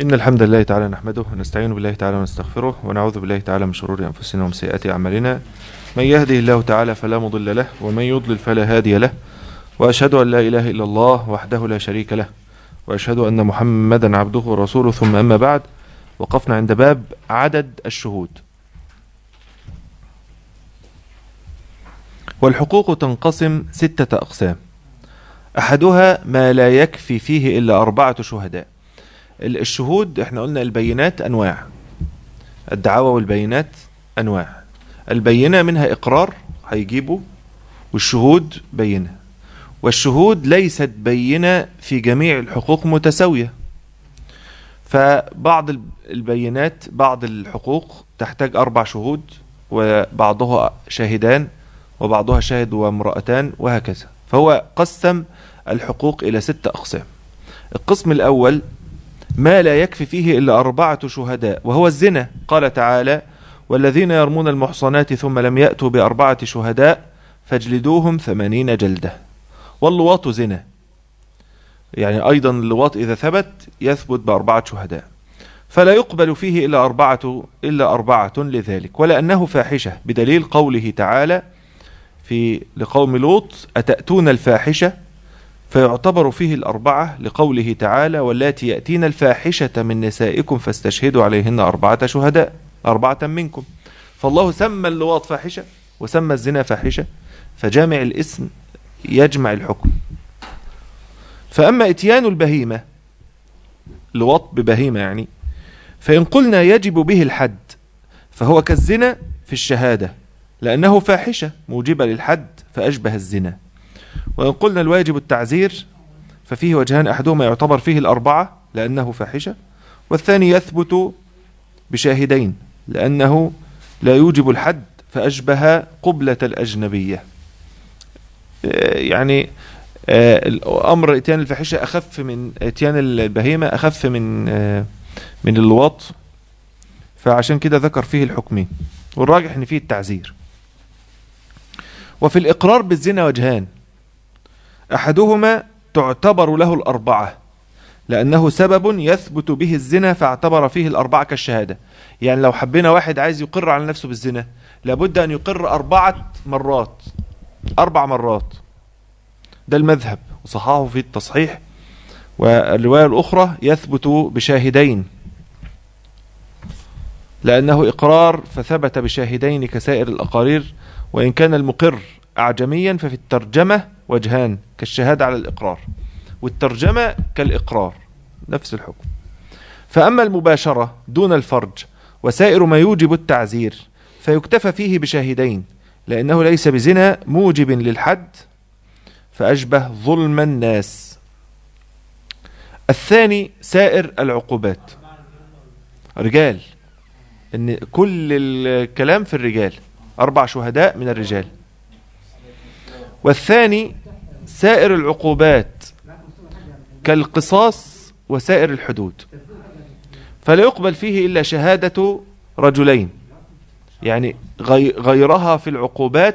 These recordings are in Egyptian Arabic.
إن الحمد لله تعالى نحمده ونستعين بالله تعالى ونستغفره ونعوذ بالله تعالى من شرور أنفسنا ومن سيئات أعمالنا من يهده الله تعالى فلا مضل له ومن يضلل فلا هادي له وأشهد أن لا إله إلا الله وحده لا شريك له وأشهد أن محمدا عبده ورسوله ثم أما بعد وقفنا عند باب عدد الشهود والحقوق تنقسم ستة أقسام أحدها ما لا يكفي فيه إلا أربعة شهداء الشهود احنا قلنا البينات أنواع الدعاوى والبينات أنواع البينة منها إقرار هيجيبه والشهود بينة والشهود ليست بينة في جميع الحقوق متساوية فبعض البينات بعض الحقوق تحتاج أربع شهود وبعضها شاهدان وبعضها شاهد وامرأتان وهكذا فهو قسم الحقوق إلى ستة أقسام القسم الأول ما لا يكفي فيه إلا أربعة شهداء وهو الزنا قال تعالى والذين يرمون المحصنات ثم لم يأتوا بأربعة شهداء فاجلدوهم ثمانين جلدة واللواط زنا يعني أيضا اللواط إذا ثبت يثبت بأربعة شهداء فلا يقبل فيه إلا أربعة إلا أربعة لذلك ولأنه فاحشة بدليل قوله تعالى في لقوم لوط أتأتون الفاحشة فيعتبر فيه الأربعة لقوله تعالى واللاتي يأتين الفاحشة من نسائكم فاستشهدوا عليهن أربعة شهداء أربعة منكم فالله سمى اللواط فاحشة وسمى الزنا فاحشة فجامع الاسم يجمع الحكم فأما اتيان البهيمة لواط ببهيمة يعني فإن قلنا يجب به الحد فهو كالزنا في الشهادة لأنه فاحشة موجبة للحد فأشبه الزنا وإن قلنا الواجب التعزير ففيه وجهان أحدهما يعتبر فيه الأربعة لأنه فاحشة والثاني يثبت بشاهدين لأنه لا يوجب الحد فأشبه قبلة الأجنبية يعني أمر إتيان الفاحشة أخف من إتيان البهيمة أخف من من اللواط فعشان كده ذكر فيه الحكمين والراجح ان فيه التعزير وفي الإقرار بالزنا وجهان أحدهما تعتبر له الأربعة لأنه سبب يثبت به الزنا فاعتبر فيه الأربعة كالشهادة يعني لو حبينا واحد عايز يقر على نفسه بالزنا لابد أن يقر أربعة مرات أربع مرات ده المذهب وصححه في التصحيح والرواية الأخرى يثبت بشاهدين لأنه إقرار فثبت بشاهدين كسائر الأقارير وإن كان المقر أعجميا ففي الترجمة وجهان كالشهادة على الإقرار والترجمة كالإقرار نفس الحكم فأما المباشرة دون الفرج وسائر ما يوجب التعزير فيكتفى فيه بشاهدين لأنه ليس بزنا موجب للحد فأشبه ظلم الناس الثاني سائر العقوبات رجال ان كل الكلام في الرجال اربع شهداء من الرجال والثاني سائر العقوبات كالقصاص وسائر الحدود فلا يقبل فيه إلا شهادة رجلين يعني غيرها في العقوبات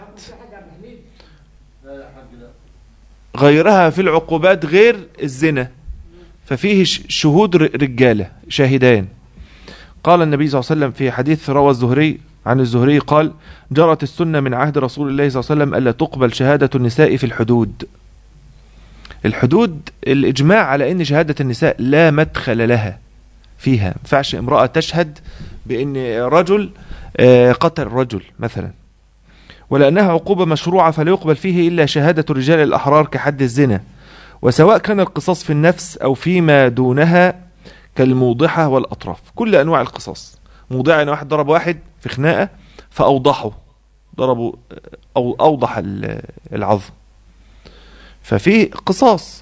غيرها في العقوبات غير الزنا ففيه شهود رجالة شاهدان قال النبي صلى الله عليه وسلم في حديث روى الزهري عن الزهري قال جرت السنة من عهد رسول الله صلى الله عليه وسلم ألا تقبل شهادة النساء في الحدود الحدود الإجماع على أن شهادة النساء لا مدخل لها فيها فعش امرأة تشهد بأن رجل قتل رجل مثلا ولأنها عقوبة مشروعة فلا يقبل فيه إلا شهادة الرجال الأحرار كحد الزنا وسواء كان القصاص في النفس أو فيما دونها كالموضحة والأطراف كل أنواع القصاص موضعة أن واحد ضرب واحد في خناقة فأوضحه ضربوا أو أوضح العظم ففي قصاص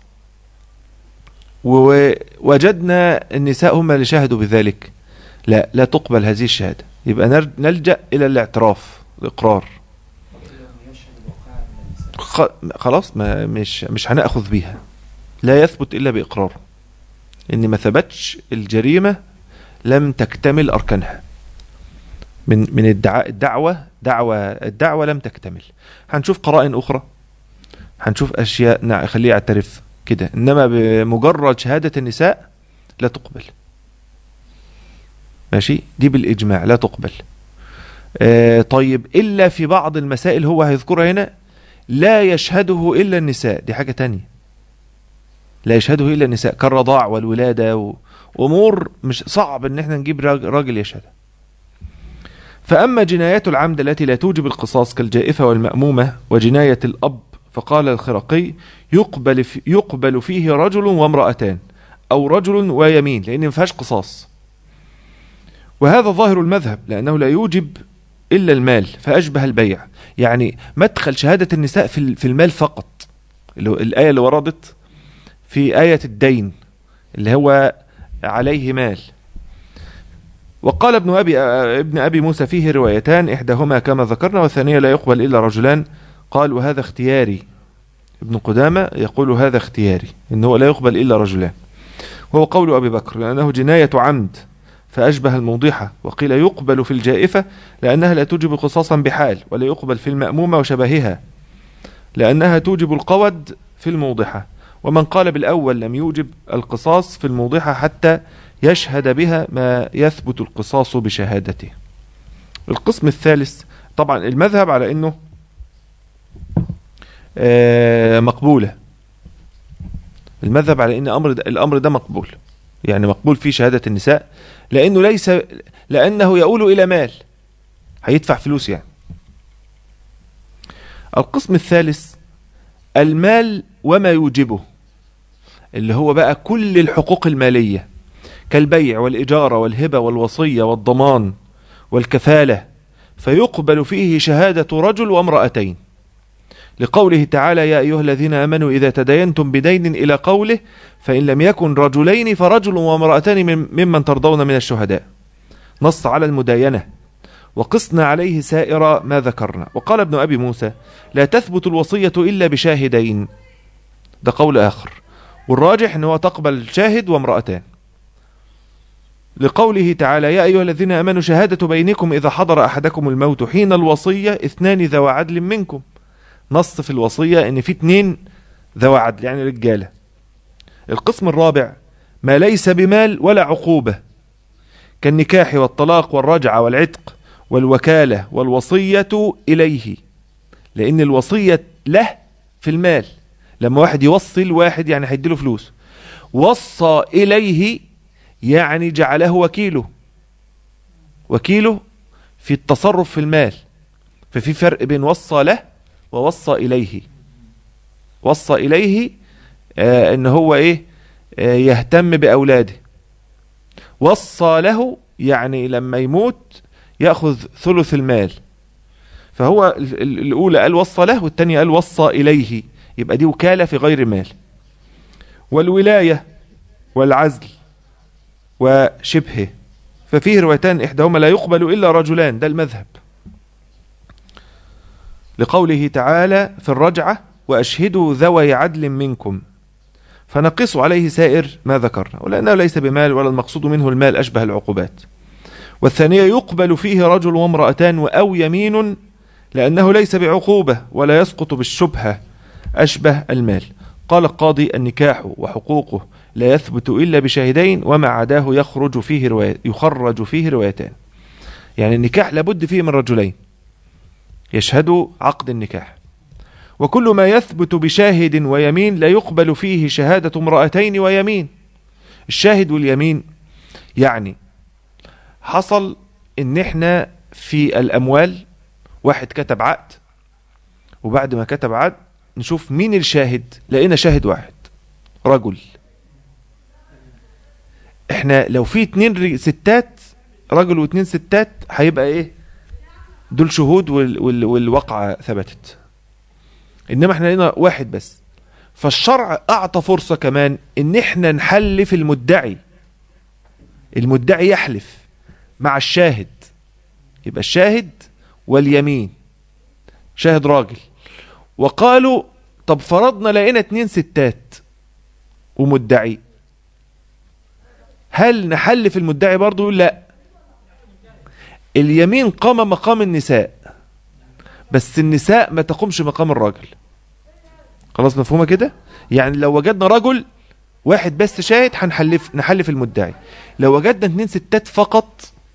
ووجدنا النساء هم اللي شاهدوا بذلك لا لا تقبل هذه الشهادة يبقى نلجأ إلى الاعتراف الإقرار خلاص ما مش مش هنأخذ بيها لا يثبت إلا بإقرار إن ما ثبتش الجريمة لم تكتمل أركانها من من الدعاء الدعوة دعوة الدعوة لم تكتمل هنشوف قرائن أخرى هنشوف أشياء نع- خليه يعترف كده إنما بمجرد شهادة النساء لا تقبل ماشي دي بالإجماع لا تقبل آه طيب إلا في بعض المسائل هو هيذكرها هنا لا يشهده إلا النساء دي حاجة تانية لا يشهده إلا النساء كالرضاع والولادة وأمور مش صعب إن احنا نجيب راجل يشهدها فأما جنايات العمد التي لا توجب القصاص كالجائفة والمأمومة وجناية الأب فقال الخرقي يقبل, في يقبل فيه رجل وامرأتان أو رجل ويمين لأن ما فيهاش قصاص وهذا ظاهر المذهب لأنه لا يوجب إلا المال فأشبه البيع يعني مدخل شهادة النساء في المال فقط الآية اللي وردت في آية الدين اللي هو عليه مال وقال ابن أبي, ابن أبي موسى فيه روايتان إحداهما كما ذكرنا والثانية لا يقبل إلا رجلان قال وهذا اختياري ابن قدامة يقول هذا اختياري إنه لا يقبل إلا رجلان وهو قول أبي بكر لأنه جناية عمد فأشبه الموضحة وقيل يقبل في الجائفة لأنها لا توجب قصاصا بحال ولا يقبل في المأمومة وشبهها لأنها توجب القود في الموضحة ومن قال بالأول لم يوجب القصاص في الموضحة حتى يشهد بها ما يثبت القصاص بشهادته القسم الثالث طبعا المذهب على أنه آه، مقبولة المذهب على أن أمر الأمر ده مقبول يعني مقبول فيه شهادة النساء لأنه ليس لأنه يؤول إلى مال هيدفع فلوس يعني القسم الثالث المال وما يوجبه اللي هو بقى كل الحقوق المالية كالبيع والإجارة والهبة والوصية والضمان والكفالة فيقبل فيه شهادة رجل وامرأتين لقوله تعالى يا أيها الذين آمنوا إذا تدينتم بدين إلى قوله فإن لم يكن رجلين فرجل وامرأتان ممن ترضون من الشهداء نص على المداينة وقسنا عليه سائر ما ذكرنا وقال ابن أبي موسى لا تثبت الوصية إلا بشاهدين ده قول آخر والراجح أنه تقبل شاهد وامرأتان لقوله تعالى يا أيها الذين أمنوا شهادة بينكم إذا حضر أحدكم الموت حين الوصية اثنان ذو عدل منكم نص في الوصية ان في اتنين ذو عدل يعني رجالة القسم الرابع ما ليس بمال ولا عقوبة كالنكاح والطلاق والرجعة والعتق والوكالة والوصية إليه لأن الوصية له في المال لما واحد يوصي واحد يعني هيديله فلوس وصى إليه يعني جعله وكيله وكيله في التصرف في المال ففي فرق بين وصى له ووصى إليه وصى إليه آه إن هو إيه آه يهتم بأولاده وصى له يعني لما يموت يأخذ ثلث المال فهو الأولى قال وصى له والثانية قال وصى إليه يبقى دي وكالة في غير مال والولاية والعزل وشبهه ففيه روايتان إحداهما لا يقبل إلا رجلان ده المذهب لقوله تعالى في الرجعة وأشهدوا ذوي عدل منكم فنقص عليه سائر ما ذكرنا ولأنه ليس بمال ولا المقصود منه المال أشبه العقوبات والثانية يقبل فيه رجل وامرأتان أو يمين لأنه ليس بعقوبة ولا يسقط بالشبهة أشبه المال قال القاضي النكاح وحقوقه لا يثبت إلا بشاهدين وما عداه يخرج فيه رواية يخرج فيه روايتان يعني النكاح لابد فيه من رجلين يشهد عقد النكاح وكل ما يثبت بشاهد ويمين لا يقبل فيه شهادة امرأتين ويمين الشاهد واليمين يعني حصل ان احنا في الاموال واحد كتب عقد وبعد ما كتب عقد نشوف مين الشاهد لقينا شاهد واحد رجل احنا لو في اتنين ستات رجل واتنين ستات هيبقى ايه دول شهود وال وال والواقعة ثبتت انما احنا لقينا واحد بس فالشرع اعطى فرصة كمان ان احنا نحلف المدعي المدعي يحلف مع الشاهد يبقى الشاهد واليمين شاهد راجل وقالوا طب فرضنا لقينا اتنين ستات ومدعي هل نحلف المدعي برضه يقول لا اليمين قام مقام النساء بس النساء ما تقومش مقام الراجل خلاص مفهومة كده يعني لو وجدنا رجل واحد بس شاهد هنحلف نحلف المدعي لو وجدنا اتنين ستات فقط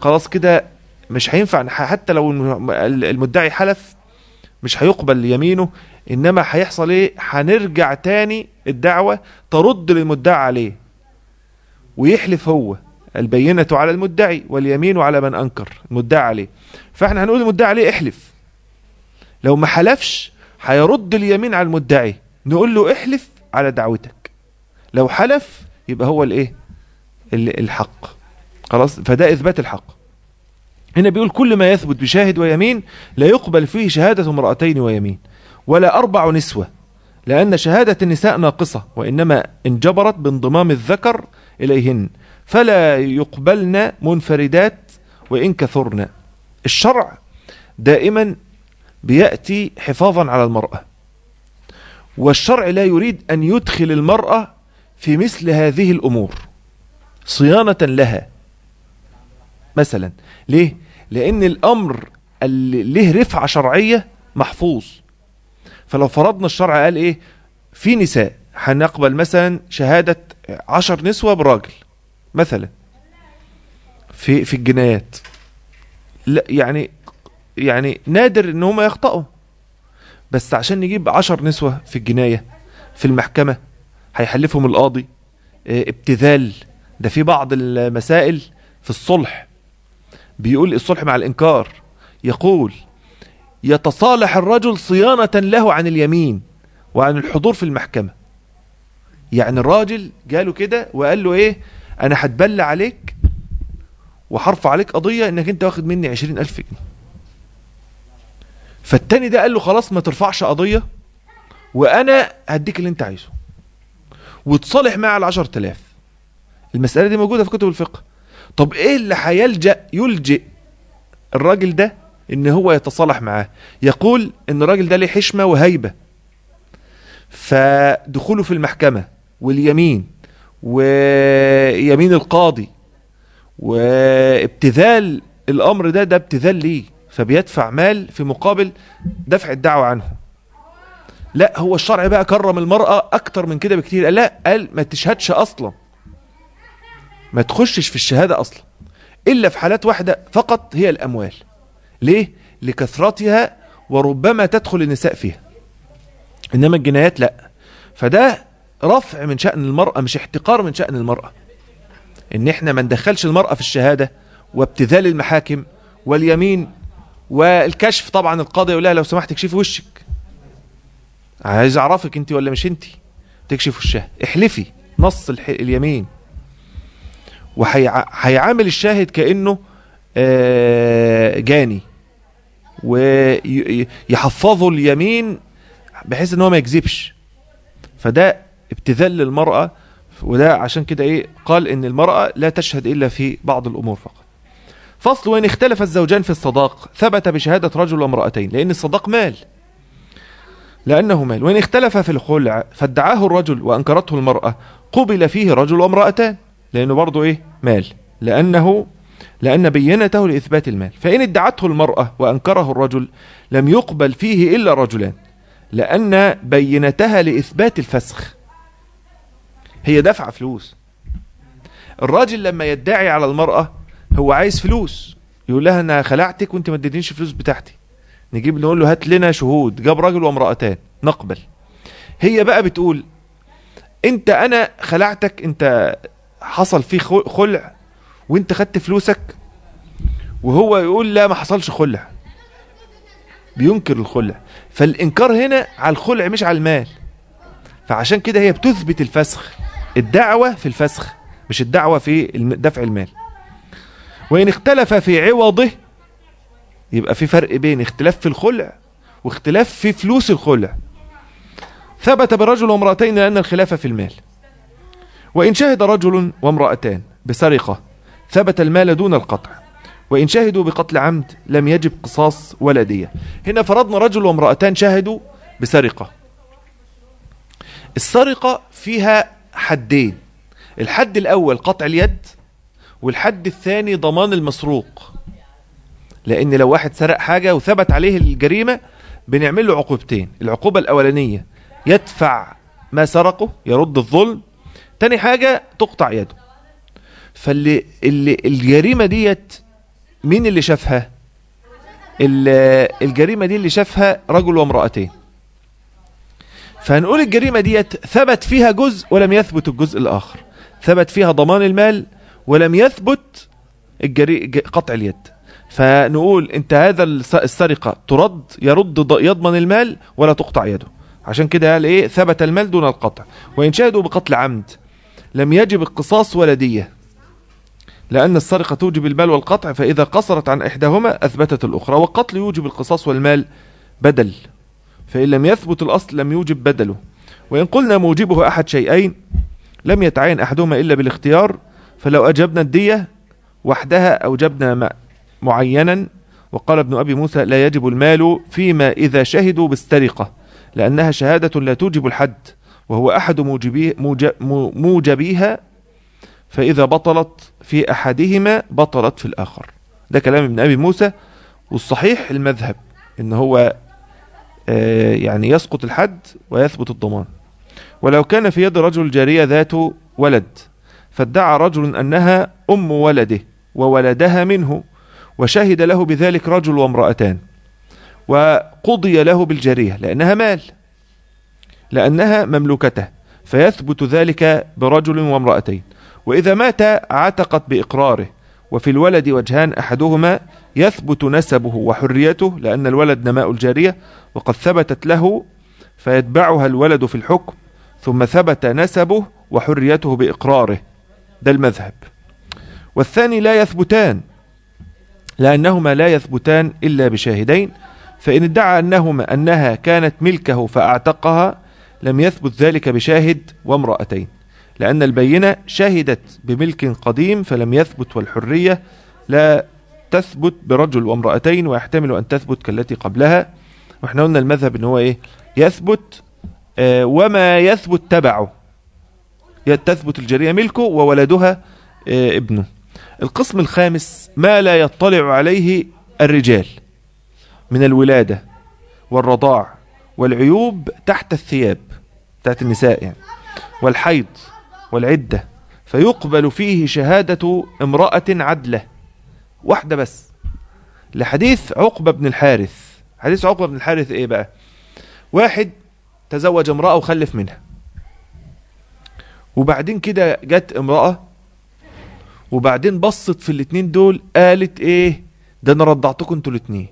خلاص كده مش هينفع حتى لو المدعي حلف مش هيقبل يمينه انما هيحصل ايه هنرجع تاني الدعوة ترد للمدعى عليه ويحلف هو البينة على المدعي واليمين على من انكر المدعى عليه فاحنا هنقول المدعي عليه احلف لو ما حلفش هيرد اليمين على المدعي نقول له احلف على دعوتك لو حلف يبقى هو الايه الحق خلاص فده اثبات الحق هنا بيقول كل ما يثبت بشاهد ويمين لا يقبل فيه شهادة امرأتين ويمين ولا أربع نسوة لأن شهادة النساء ناقصة وإنما انجبرت بانضمام الذكر إليهن فلا يقبلن منفردات وإن كثرن الشرع دائما بيأتي حفاظا على المرأة والشرع لا يريد أن يدخل المرأة في مثل هذه الأمور صيانة لها مثلا ليه؟ لأن الأمر اللي له رفعة شرعية محفوظ فلو فرضنا الشرع قال إيه في نساء هنقبل مثلا شهادة عشر نسوة براجل مثلا في في الجنايات لا يعني يعني نادر ان هم يخطئوا بس عشان نجيب عشر نسوة في الجناية في المحكمة هيحلفهم القاضي ابتذال ده في بعض المسائل في الصلح بيقول الصلح مع الإنكار يقول يتصالح الرجل صيانة له عن اليمين وعن الحضور في المحكمة يعني الراجل جاله كده وقال له ايه انا هتبلى عليك وحرف عليك قضية انك انت واخد مني عشرين الف جنيه فالتاني ده قال له خلاص ما ترفعش قضية وانا هديك اللي انت عايزه وتصالح معاه على عشر تلاف المسألة دي موجودة في كتب الفقه طب ايه اللي هيلجأ يلجئ الراجل ده ان هو يتصالح معاه يقول ان الراجل ده ليه حشمة وهيبة فدخوله في المحكمة واليمين ويمين القاضي وابتذال الامر ده ده ابتذال ليه فبيدفع مال في مقابل دفع الدعوة عنه لا هو الشرع بقى كرم المرأة اكتر من كده بكتير قال لا قال ما تشهدش اصلا ما تخشش في الشهادة اصلا الا في حالات واحدة فقط هي الاموال ليه لكثرتها وربما تدخل النساء فيها انما الجنايات لا فده رفع من شأن المرأة مش احتقار من شأن المرأة ان احنا ما ندخلش المرأة في الشهادة وابتذال المحاكم واليمين والكشف طبعا القاضي يقول لها لو سمحت اكشفي وشك عايز اعرفك انت ولا مش انت تكشف وشها احلفي نص الح... اليمين وهيعامل الشاهد كأنه جاني ويحفظوا اليمين بحيث ان هو ما يكذبش فده ابتذال للمرأة وده عشان كده ايه قال ان المرأة لا تشهد الا في بعض الامور فقط فصل وإن اختلف الزوجان في الصداق ثبت بشهادة رجل وامرأتين لأن الصداق مال لأنه مال وإن اختلف في الخلع فادعاه الرجل وأنكرته المرأة قبل فيه رجل وامرأتان لأنه برضه إيه مال لأنه لأن بينته لإثبات المال فإن ادعته المرأة وأنكره الرجل لم يقبل فيه إلا رجلان لأن بينتها لإثبات الفسخ هي دفع فلوس الراجل لما يدعي على المرأة هو عايز فلوس يقول لها انا خلعتك وانت ما اديتنيش فلوس بتاعتي نجيب نقول له هات لنا شهود جاب راجل وامرأتان نقبل هي بقى بتقول انت انا خلعتك انت حصل فيه خلع وانت خدت فلوسك وهو يقول لا ما حصلش خلع بينكر الخلع فالانكار هنا على الخلع مش على المال فعشان كده هي بتثبت الفسخ الدعوة في الفسخ مش الدعوة في دفع المال وإن اختلف في عوضه يبقى في فرق بين اختلاف في الخلع واختلاف في فلوس الخلع ثبت برجل وامرأتين لأن الخلاف في المال وإن شهد رجل وامرأتان بسرقة ثبت المال دون القطع وإن شهدوا بقتل عمد لم يجب قصاص ولا دية هنا فرضنا رجل وامرأتان شهدوا بسرقة السرقة فيها حدين الحد الأول قطع اليد والحد الثاني ضمان المسروق لأن لو واحد سرق حاجة وثبت عليه الجريمة بنعمل له عقوبتين العقوبة الأولانية يدفع ما سرقه يرد الظلم تاني حاجة تقطع يده فاللي اللي الجريمة ديت مين اللي شافها ال- الجريمة دي اللي شافها رجل وامرأتين فهنقول الجريمة ديت ثبت فيها جزء ولم يثبت الجزء الآخر ثبت فيها ضمان المال ولم يثبت الجري... ج- قطع اليد فنقول انت هذا الس- السرقة ترد يرد ض- يضمن المال ولا تقطع يده عشان كده قال ايه ثبت المال دون القطع وان شهدوا بقتل عمد لم يجب القصاص ولا دية لأن السرقة توجب المال والقطع فإذا قصرت عن إحداهما أثبتت الأخرى والقتل يوجب القصاص والمال بدل فإن لم يثبت الأصل لم يوجب بدله وإن قلنا موجبه أحد شيئين لم يتعين أحدهما إلا بالاختيار فلو أجبنا الدية وحدها أوجبنا م- معينا وقال ابن أبي موسى لا يجب المال فيما إذا شهدوا بالسرقة لأنها شهادة لا توجب الحد وهو أحد موجبيه موج- مو- موجبيها فإذا بطلت في أحدهما بطلت في الآخر ده كلام ابن أبي موسى والصحيح المذهب إن هو آه، يعني يسقط الحد ويثبت الضمان ولو كان في يد رجل جارية ذات ولد فادعى رجل أنها أم ولده وولدها منه وشهد له بذلك رجل وامرأتان وقضي له بالجارية لأنها مال لأنها مملوكته فيثبت ذلك برجل وامرأتين وإذا مات عتقت بإقراره وفي الولد وجهان أحدهما يثبت نسبه وحريته لأن الولد نماء الجارية وقد ثبتت له فيتبعها الولد في الحكم ثم ثبت نسبه وحريته بإقراره ده المذهب والثاني لا يثبتان لأنهما لا يثبتان إلا بشاهدين فإن ادعى أنهما أنها كانت ملكه فأعتقها لم يثبت ذلك بشاهد وامرأتين لأن البينة شهدت بملك قديم فلم يثبت والحرية لا تثبت برجل وامرأتين ويحتمل أن تثبت كالتي قبلها واحنا قلنا المذهب ان هو ايه يثبت آه وما يثبت تبعه ي- تثبت الجريمة ملكه وولدها آه ابنه القسم الخامس ما لا يطلع عليه الرجال من الولادة والرضاع والعيوب تحت الثياب تحت النساء يعني والحيض والعدة فيقبل فيه شهادة امرأة عدلة واحدة بس لحديث عقبة بن الحارث حديث عقبة بن الحارث ايه بقى واحد تزوج امرأة وخلف منها وبعدين كده جت امرأة وبعدين بصت في الاتنين دول قالت ايه ده انا رضعتكم انتوا الاتنين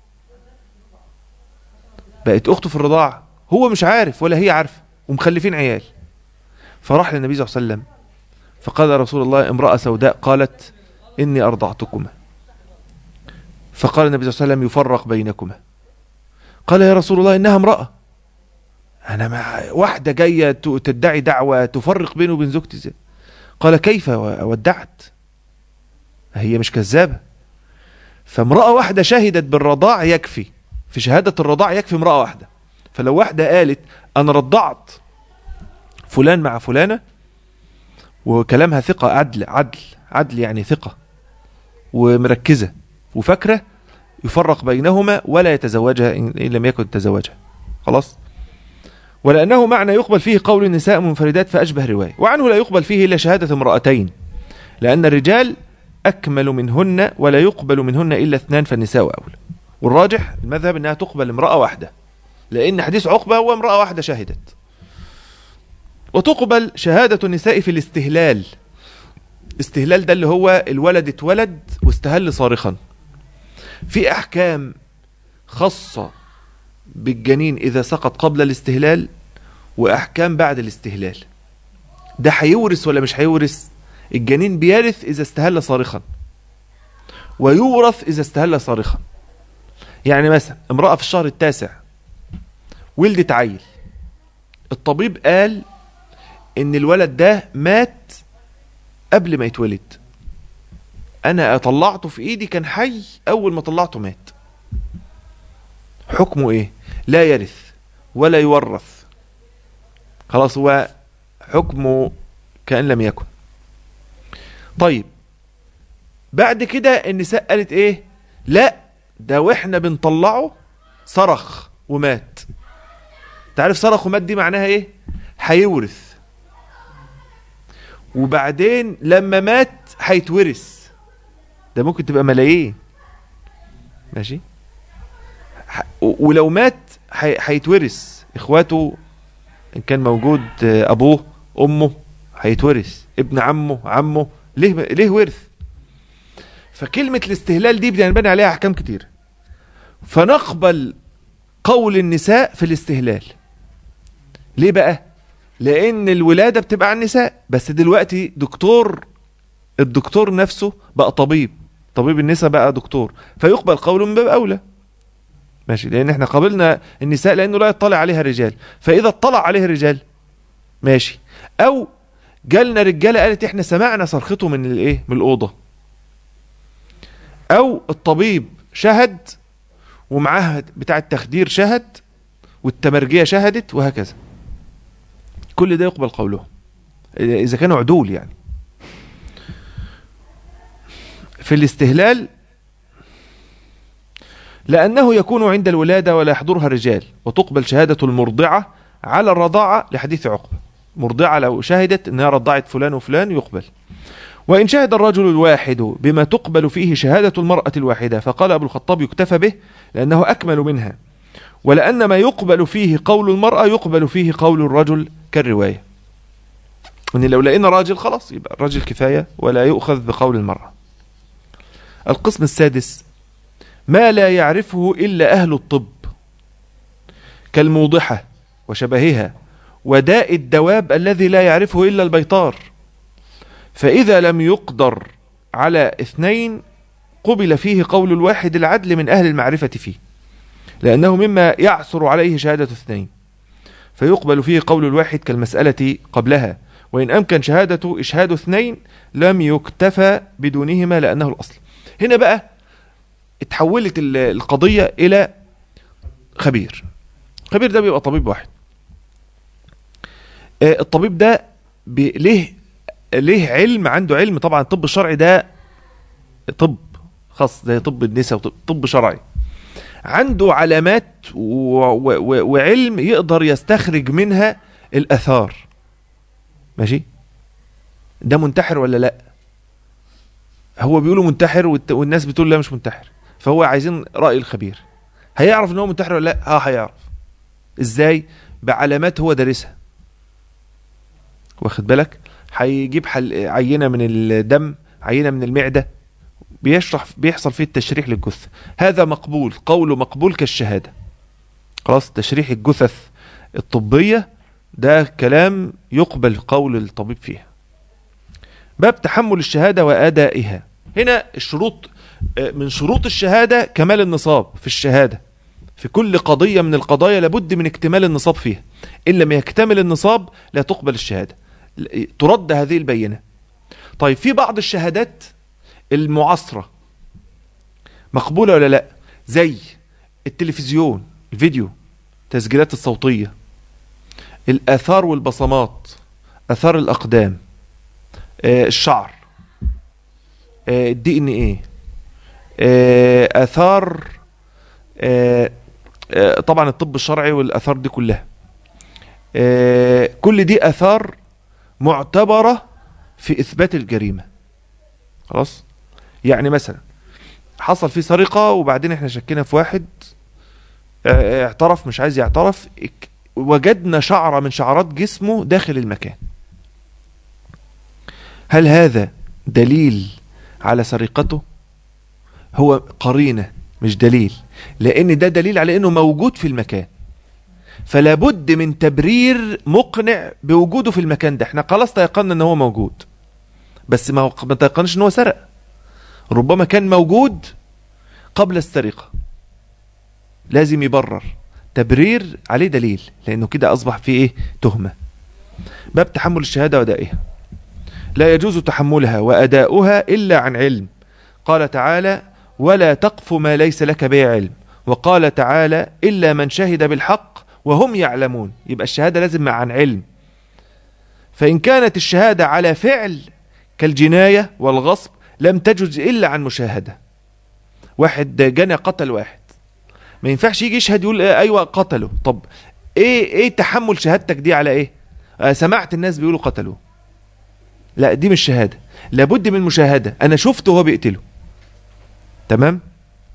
بقت اخته في الرضاعة هو مش عارف ولا هي عارفة ومخلفين عيال فراح للنبي صلى الله عليه وسلم فقال رسول الله امرأة سوداء قالت إني أرضعتكما فقال النبي صلى الله عليه وسلم يفرق بينكما قال يا رسول الله إنها امرأة أنا مع واحدة جاية ت- تدعي دعوة تفرق بينه وبين زوجتي ازاي قال كيف و- ودعت هي مش كذابة فامرأة واحدة شهدت بالرضاع يكفي في شهادة الرضاع يكفي امرأة واحدة فلو واحدة قالت أنا رضعت فلان مع فلانة وكلامها ثقة عدل عدل عدل يعني ثقة ومركزة وفاكرة يفرق بينهما ولا يتزوجها إن إن لم يكن تزوجها خلاص ولأنه معنى يقبل فيه قول النساء منفردات فأشبه رواية وعنه لا يقبل فيه إلا شهادة امرأتين لأن الرجال أكمل منهن ولا يقبل منهن إلا اثنان فالنساء أولى والراجح المذهب أنها تقبل امرأة واحدة لأن حديث عقبة هو امرأة واحدة شهدت وتقبل شهادة النساء في الاستهلال استهلال ده اللي هو الولد اتولد واستهل صارخا في أحكام خاصة بالجنين إذا سقط قبل الاستهلال وأحكام بعد الاستهلال ده هيورث ولا مش هيورث الجنين بيرث إذا استهل صارخا ويورث إذا استهل صارخا يعني مثلا امرأة في الشهر التاسع ولدت عيل الطبيب قال ان الولد ده مات قبل ما يتولد انا طلعته في ايدي كان حي اول ما طلعته مات حكمه ايه لا يرث ولا يورث خلاص هو حكمه كأن لم يكن طيب بعد كده النساء قالت ايه لا ده واحنا بنطلعه صرخ ومات تعرف صرخ ومات دي معناها ايه هيورث وبعدين لما مات هيتورث ده ممكن تبقى ملايين ماشي ح- و- ولو مات هي- هيتورث اخواته ان كان موجود آه، ابوه امه هيتورث ابن عمه عمه ليه ليه ورث فكلمة الاستهلال دي بنبني عليها احكام كتير فنقبل قول النساء في الاستهلال ليه بقى لان الولادة بتبقى على النساء بس دلوقتي دكتور الدكتور نفسه بقى طبيب طبيب النساء بقى دكتور فيقبل قوله من باب اولى ماشي لان احنا قابلنا النساء لانه لا يطلع عليها رجال فاذا اطلع عليها رجال ماشي او جالنا رجاله قالت احنا سمعنا صرخته من الايه من الاوضه او الطبيب شهد ومعاه بتاع التخدير شهد والتمرجيه شهدت وهكذا كل ده يقبل قولهم اذا كانوا عدول يعني في الاستهلال لأنه يكون عند الولادة ولا يحضرها الرجال وتقبل شهادة المرضعة على الرضاعة لحديث عقبة مرضعة لو شهدت أنها رضعت فلان وفلان يقبل وإن شهد الرجل الواحد بما تقبل فيه شهادة المرأة الواحدة فقال أبو الخطاب يكتفى به لأنه أكمل منها ولأن ما يقبل فيه قول المرأة يقبل فيه قول الرجل كالرواية ان لو لقينا راجل خلاص يبقى الراجل كفاية ولا يؤخذ بقول المرأة القسم السادس ما لا يعرفه إلا أهل الطب كالموضحة وشبهها وداء الدواب الذي لا يعرفه إلا البيطار فإذا لم يقدر على اثنين قبل فيه قول الواحد العدل من أهل المعرفة فيه لأنه مما يعثر عليه شهادة اثنين فيقبل فيه قول الواحد كالمسألة قبلها وإن أمكن شهادة إشهاد اثنين لم يكتفى بدونهما لأنه الأصل هنا بقى اتحولت ال- القضية إلى خبير خبير ده بيبقى طبيب واحد آه، الطبيب ده بي- ليه ليه علم عنده علم طبعا الطب الشرعي ده طب خاص زي طب النساء وطب طب شرعي عنده علامات و... و... و... وعلم يقدر يستخرج منها الآثار ماشي ده منتحر ولا لا هو بيقولوا منتحر والت... والناس بتقول لا مش منتحر فهو عايزين رأي الخبير هيعرف ان هو منتحر ولا لا اه هيعرف ازاي بعلامات هو دارسها واخد بالك هيجيب حل... عينة من الدم عينة من المعدة بيشرح بيحصل فيه التشريح للجثة هذا مقبول قوله مقبول كالشهادة خلاص تشريح الجثث الطبية ده كلام يقبل قول الطبيب فيها باب تحمل الشهادة وأدائها هنا الشروط آه، من شروط الشهادة كمال النصاب في الشهادة في كل قضية من القضايا لابد من اكتمال النصاب فيها إن لم يكتمل النصاب لا تقبل الشهادة ل- ترد هذه البينة طيب في بعض الشهادات المعاصرة مقبولة ولا لا زي التلفزيون الفيديو تسجيلات الصوتية الآثار والبصمات آثار الأقدام آه، الشعر الدي ان ايه آثار آه، آه، طبعا الطب الشرعي والآثار دي كلها آه، كل دي آثار معتبرة في إثبات الجريمة خلاص يعني مثلا حصل فيه سرقة وبعدين احنا شكينا في واحد اه، اعترف مش عايز يعترف اك- وجدنا شعرة من شعرات جسمه داخل المكان هل هذا دليل على سرقته هو قرينة مش دليل لان ده دليل على انه موجود في المكان فلا بد من تبرير مقنع بوجوده في المكان ده احنا خلاص تيقنا ان هو موجود بس ما ما تيقنش ان هو سرق ربما كان موجود قبل السرقة لازم يبرر تبرير عليه دليل لانه كده اصبح فيه ايه تهمة باب تحمل الشهادة وادائها لا يجوز تحملها واداؤها الا عن علم قال تعالى ولا تقف ما ليس لك به علم وقال تعالى الا من شهد بالحق وهم يعلمون يبقى الشهادة لازم مع عن علم فإن كانت الشهادة على فعل كالجناية والغصب لم تجز إلا عن مشاهدة واحد جنى قتل واحد ما ينفعش يجي يشهد يقول آه أيوة قتله طب إيه إيه تحمل شهادتك دي على إيه آه سمعت الناس بيقولوا قتلوه لا دي مش شهادة لابد من مشاهدة أنا شفته وهو بيقتله تمام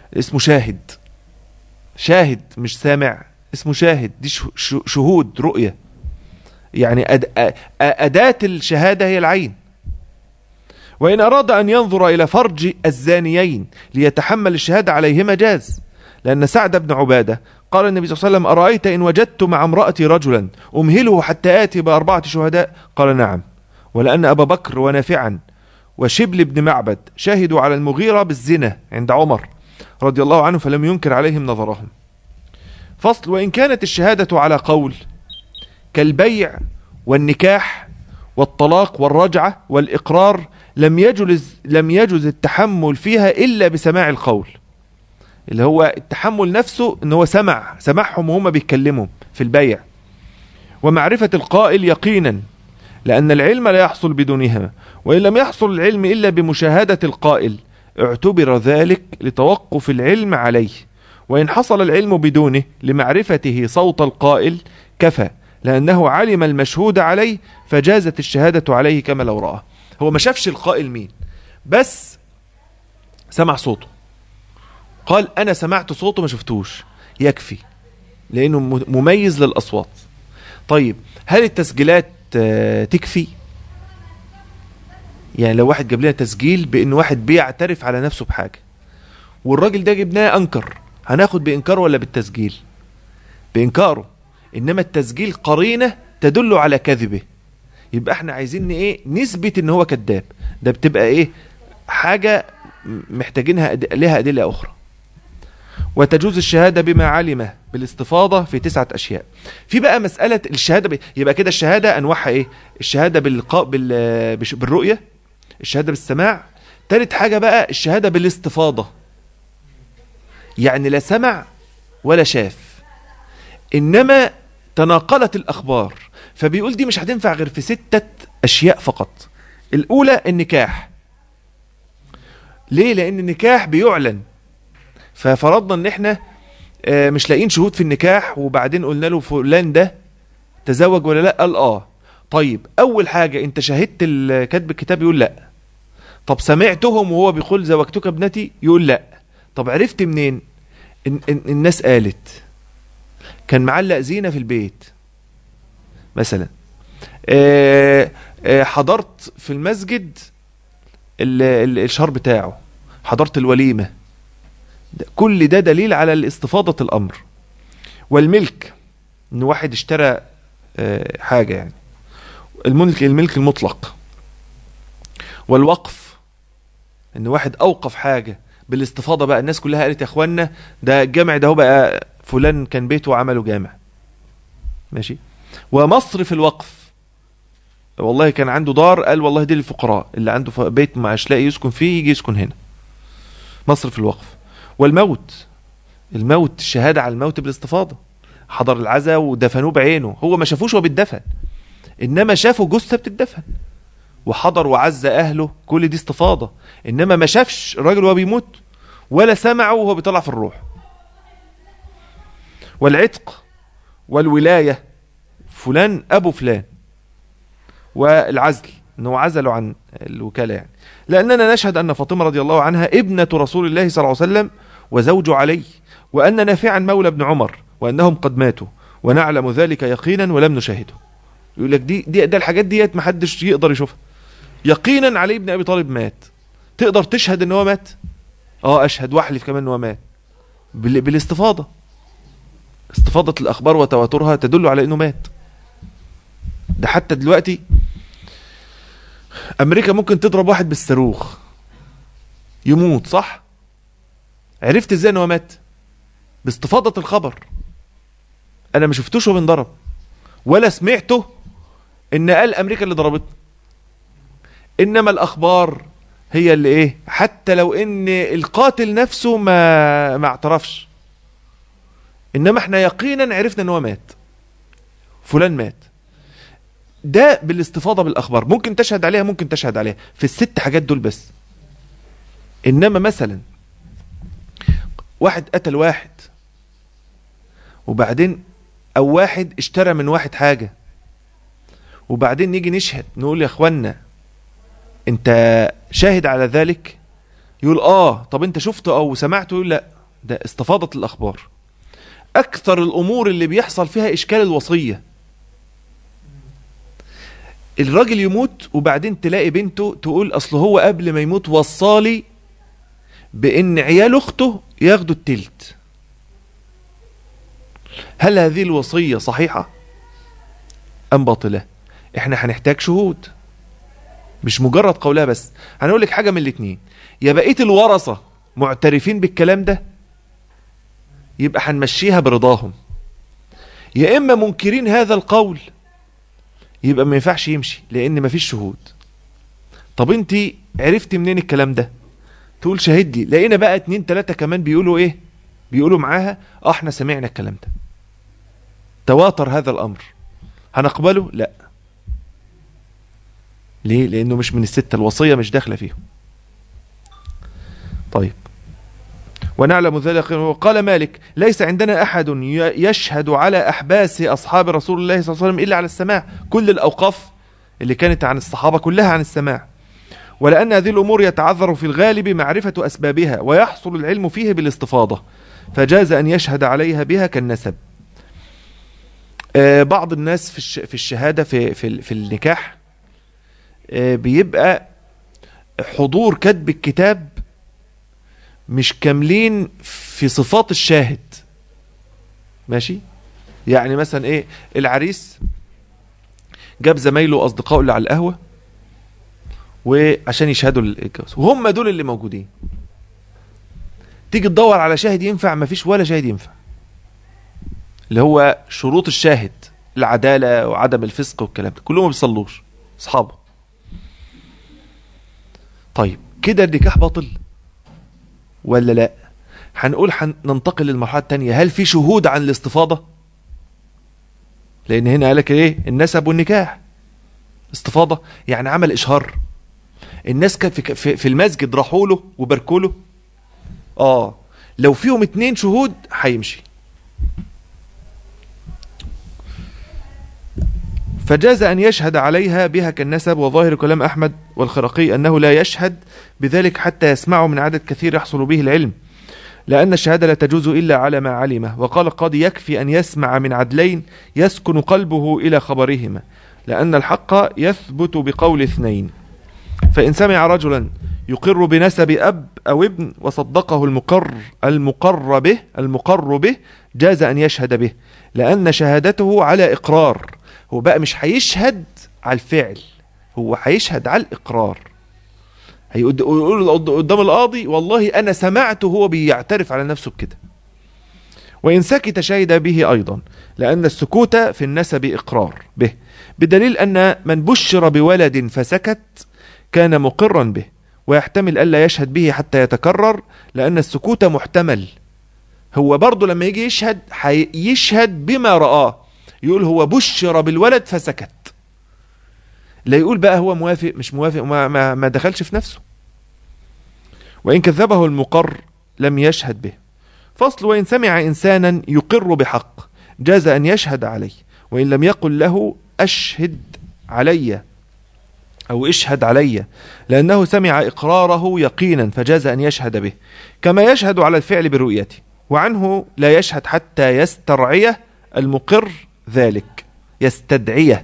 اسمه شاهد شاهد مش سامع اسمه شاهد دي ش- ش- شهود رؤية يعني أد... أ- أداة الشهادة هي العين وإن أراد أن ينظر إلى فرج الزانيين ليتحمل الشهادة عليهما جاز لأن سعد بن عبادة قال النبي صلى الله عليه وسلم أرأيت إن وجدت مع امرأتي رجلا أمهله حتى آتي بأربعة شهداء قال نعم ولأن أبا بكر ونافعا وشبل بن معبد شهدوا على المغيرة بالزنا عند عمر رضي الله عنه فلم ينكر عليهم نظرهم فصل وإن كانت الشهادة على قول كالبيع والنكاح والطلاق والرجعة والإقرار لم يجوز لم يجوز التحمل فيها إلا بسماع القول اللي هو التحمل نفسه ان هو سمع سمعهم وهم بيتكلموا في البيع ومعرفة القائل يقينا لأن العلم لا يحصل بدونهما وإن لم يحصل العلم إلا بمشاهدة القائل اعتبر ذلك لتوقف العلم عليه وإن حصل العلم بدونه لمعرفته صوت القائل كفى لأنه علم المشهود عليه فجازت الشهادة عليه كما لو رأى هو ما شافش القائل مين بس سمع صوته قال أنا سمعت صوته ما شفتوش يكفي لأنه م- مميز للأصوات طيب هل التسجيلات آه، تكفي يعني لو واحد جاب لنا تسجيل بان واحد بيعترف على نفسه بحاجه والراجل ده جبناه انكر هناخد بانكاره ولا بالتسجيل بانكاره انما التسجيل قرينه تدل على كذبه يبقى احنا عايزين ايه نثبت ان هو كذاب ده بتبقى ايه حاجه م- محتاجينها أد- لها ادله اخرى وتجوز الشهاده بما علم بالاستفاضه في تسعه اشياء في بقى مساله الشهاده ب... يبقى كده الشهاده انواعها ايه الشهاده بالق... بال... بش- بالرؤيه الشهاده بالسماع تالت حاجه بقى الشهاده بالاستفاضه يعني لا سمع ولا شاف انما تناقلت الاخبار فبيقول دي مش هتنفع غير في ستة اشياء فقط الاولى النكاح ليه لان النكاح بيعلن ففرضنا ان احنا آه، مش لاقيين شهود في النكاح وبعدين قلنا له فلان ده تزوج ولا لا قال اه طيب اول حاجه انت شاهدت ال- كاتب الكتاب يقول لا طب سمعتهم وهو بيقول زوجتك ابنتي يقول لا طب عرفت منين إن إن الناس قالت كان معلق زينه في البيت مثلا آه، آه، حضرت في المسجد ال- ال- الشهر بتاعه حضرت الوليمه ده- كل ده دليل على الاستفاضة الأمر والملك إن واحد اشترى آه، حاجة يعني الملك الملك المطلق والوقف إن واحد أوقف حاجة بالاستفاضة بقى الناس كلها قالت يا إخوانا ده الجامع ده هو بقى فلان كان بيته وعمله جامع ماشي ومصرف الوقف والله كان عنده دار قال والله دي للفقراء اللي عنده ف- بيت مش لاقي يسكن فيه يجي يسكن هنا مصرف الوقف والموت الموت الشهادة على الموت بالاستفاضة حضر العزاء ودفنوه بعينه هو ما شافوش وهو بيتدفن انما شافوا جثة بتدفن وحضر وعز اهله كل دي استفاضة انما ما شافش الراجل وهو بيموت ولا سمعه وهو بيطلع في الروح والعتق والولاية فلان ابو فلان والعزل انه عزله عن الوكالة يعني لأننا نشهد أن فاطمة رضي الله عنها ابنة رسول الله صلى الله عليه وسلم وزوج علي وأن نافعا مولى ابن عمر وأنهم قد ماتوا ونعلم ذلك يقينا ولم نشاهده يقول لك دي, دي ده الحاجات ديت محدش يقدر يشوفها يقينا علي بن أبي طالب مات تقدر تشهد ان هو مات اه اشهد واحلف كمان ان هو مات بال... بالاستفاضة استفاضة الأخبار وتواترها تدل على انه مات ده حتى دلوقتي امريكا ممكن تضرب واحد بالصاروخ يموت صح عرفت ازاي ان هو مات باستفاضة الخبر انا ما شفتوش وهو بينضرب ولا سمعته ان قال امريكا اللي ضربته انما الاخبار هي اللي ايه حتى لو ان القاتل نفسه ما ما اعترفش انما احنا يقينا عرفنا ان هو مات فلان مات ده بالاستفاضة بالأخبار ممكن تشهد عليها ممكن تشهد عليها في الست حاجات دول بس إنما مثلا واحد قتل واحد وبعدين أو واحد اشترى من واحد حاجة وبعدين نيجي نشهد نقول يا اخوانا انت شاهد على ذلك يقول اه طب انت شفته او سمعته يقول لا ده استفاضة الأخبار أكثر الأمور اللي بيحصل فيها إشكال الوصية الراجل يموت وبعدين تلاقي بنته تقول أصل هو قبل ما يموت وصالي بأن عيال أخته ياخدوا التلت هل هذه الوصية صحيحة أم باطلة احنا هنحتاج شهود مش مجرد قولها بس هنقول لك حاجة من الاتنين يا بقية الورثة معترفين بالكلام ده يبقى هنمشيها برضاهم يا إما منكرين هذا القول يبقى ما ينفعش يمشي لأن مفيش شهود طب انت عرفت منين الكلام ده تقول شاهد لي لقينا بقى اتنين تلاتة كمان بيقولوا ايه بيقولوا معاها اه احنا سمعنا الكلام ده تواتر هذا الامر هنقبله لا ليه لانه مش من الستة الوصية مش داخلة فيهم طيب ونعلم ذلك وقال مالك ليس عندنا أحد يشهد على أحباس أصحاب رسول الله صلى الله عليه وسلم إلا على السماع كل الأوقاف اللي كانت عن الصحابة كلها عن السماع ولأن هذه الأمور يتعذر في الغالب معرفة أسبابها ويحصل العلم فيه بالاستفاضة فجاز أن يشهد عليها بها كالنسب آه بعض الناس في في الشهادة في في, في النكاح آه بيبقى حضور كتب الكتاب مش كاملين في صفات الشاهد ماشي يعني مثلا ايه العريس جاب زمايله واصدقائه اللي على القهوه وعشان يشهدوا الجواز وهم دول اللي موجودين تيجي تدور على شاهد ينفع مفيش ولا شاهد ينفع اللي هو شروط الشاهد العدالة وعدم الفسق والكلام ده كلهم ما بيصلوش اصحابه طيب كده النكاح باطل ولا لا هنقول ننتقل للمرحله الثانيه هل في شهود عن الاستفاضه لان هنا قالك ايه النسب والنكاح استفاضه يعني عمل اشهار الناس كان في, في المسجد راحوا له وباركوا له اه لو فيهم اتنين شهود هيمشي فجاز أن يشهد عليها بها كالنسب وظاهر كلام أحمد والخرقي أنه لا يشهد بذلك حتى يسمعه من عدد كثير يحصل به العلم لأن الشهادة لا تجوز إلا على ما علمه وقال القاضي يكفي أن يسمع من عدلين يسكن قلبه إلى خبرهما لأن الحق يثبت بقول اثنين فإن سمع رجلا يقر بنسب أب أو ابن وصدقه المقر المقر به المقر به جاز أن يشهد به لأن شهادته على إقرار هو بقى مش هيشهد على الفعل هو هيشهد على الإقرار هيقول قدام القاضي والله أنا سمعته هو بيعترف على نفسه بكده وإن سكت شهد به أيضا لأن السكوت في النسب إقرار به بدليل أن من بشر بولد فسكت كان مقرا به ويحتمل ألا يشهد به حتى يتكرر لأن السكوت محتمل هو برضه لما يجي يشهد يشهد بما رآه يقول هو بشر بالولد فسكت لا يقول بقى هو موافق مش موافق ما, ما, ما دخلش في نفسه وإن كذبه المقر لم يشهد به فصل وإن سمع إنسانا يقر بحق جاز أن يشهد عليه وإن لم يقل له أشهد علي أو اشهد علي لأنه سمع إقراره يقينا فجاز أن يشهد به كما يشهد على الفعل برؤيته وعنه لا يشهد حتى يسترعيه المقر ذلك يستدعيه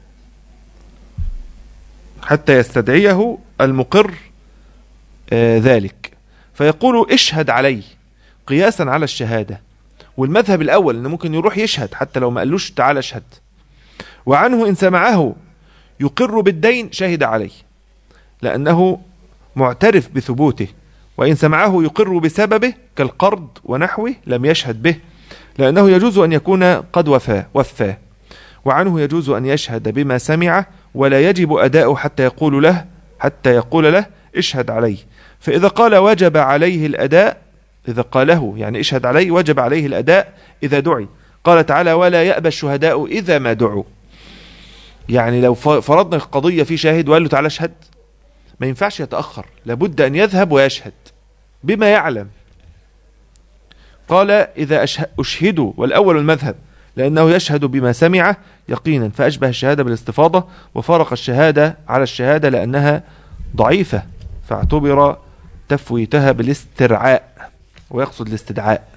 حتى يستدعيه المقر آه ذلك فيقول اشهد علي قياسا على الشهادة والمذهب الأول أنه ممكن يروح يشهد حتى لو ما قالوش تعال اشهد وعنه إن سمعه يقر بالدين شهد عليه لأنه معترف بثبوته وإن سمعه يقر بسببه كالقرض ونحوه لم يشهد به لأنه يجوز أن يكون قد وفى وفى وعنه يجوز أن يشهد بما سمع ولا يجب أداؤه حتى يقول له حتى يقول له اشهد عليه فإذا قال وجب عليه الأداء إذا قاله يعني اشهد عليه وجب عليه الأداء إذا دعي قال تعالى ولا يأبى الشهداء إذا ما دعوا يعني لو فرضنا قضية في شاهد وقال له تعالى اشهد ما ينفعش يتأخر لابد أن يذهب ويشهد بما يعلم قال إذا أشهدوا والأول المذهب لأنه يشهد بما سمع يقينا فأشبه الشهادة بالاستفاضة وفارق الشهادة على الشهادة لأنها ضعيفة فاعتبر تفويتها بالاسترعاء ويقصد الاستدعاء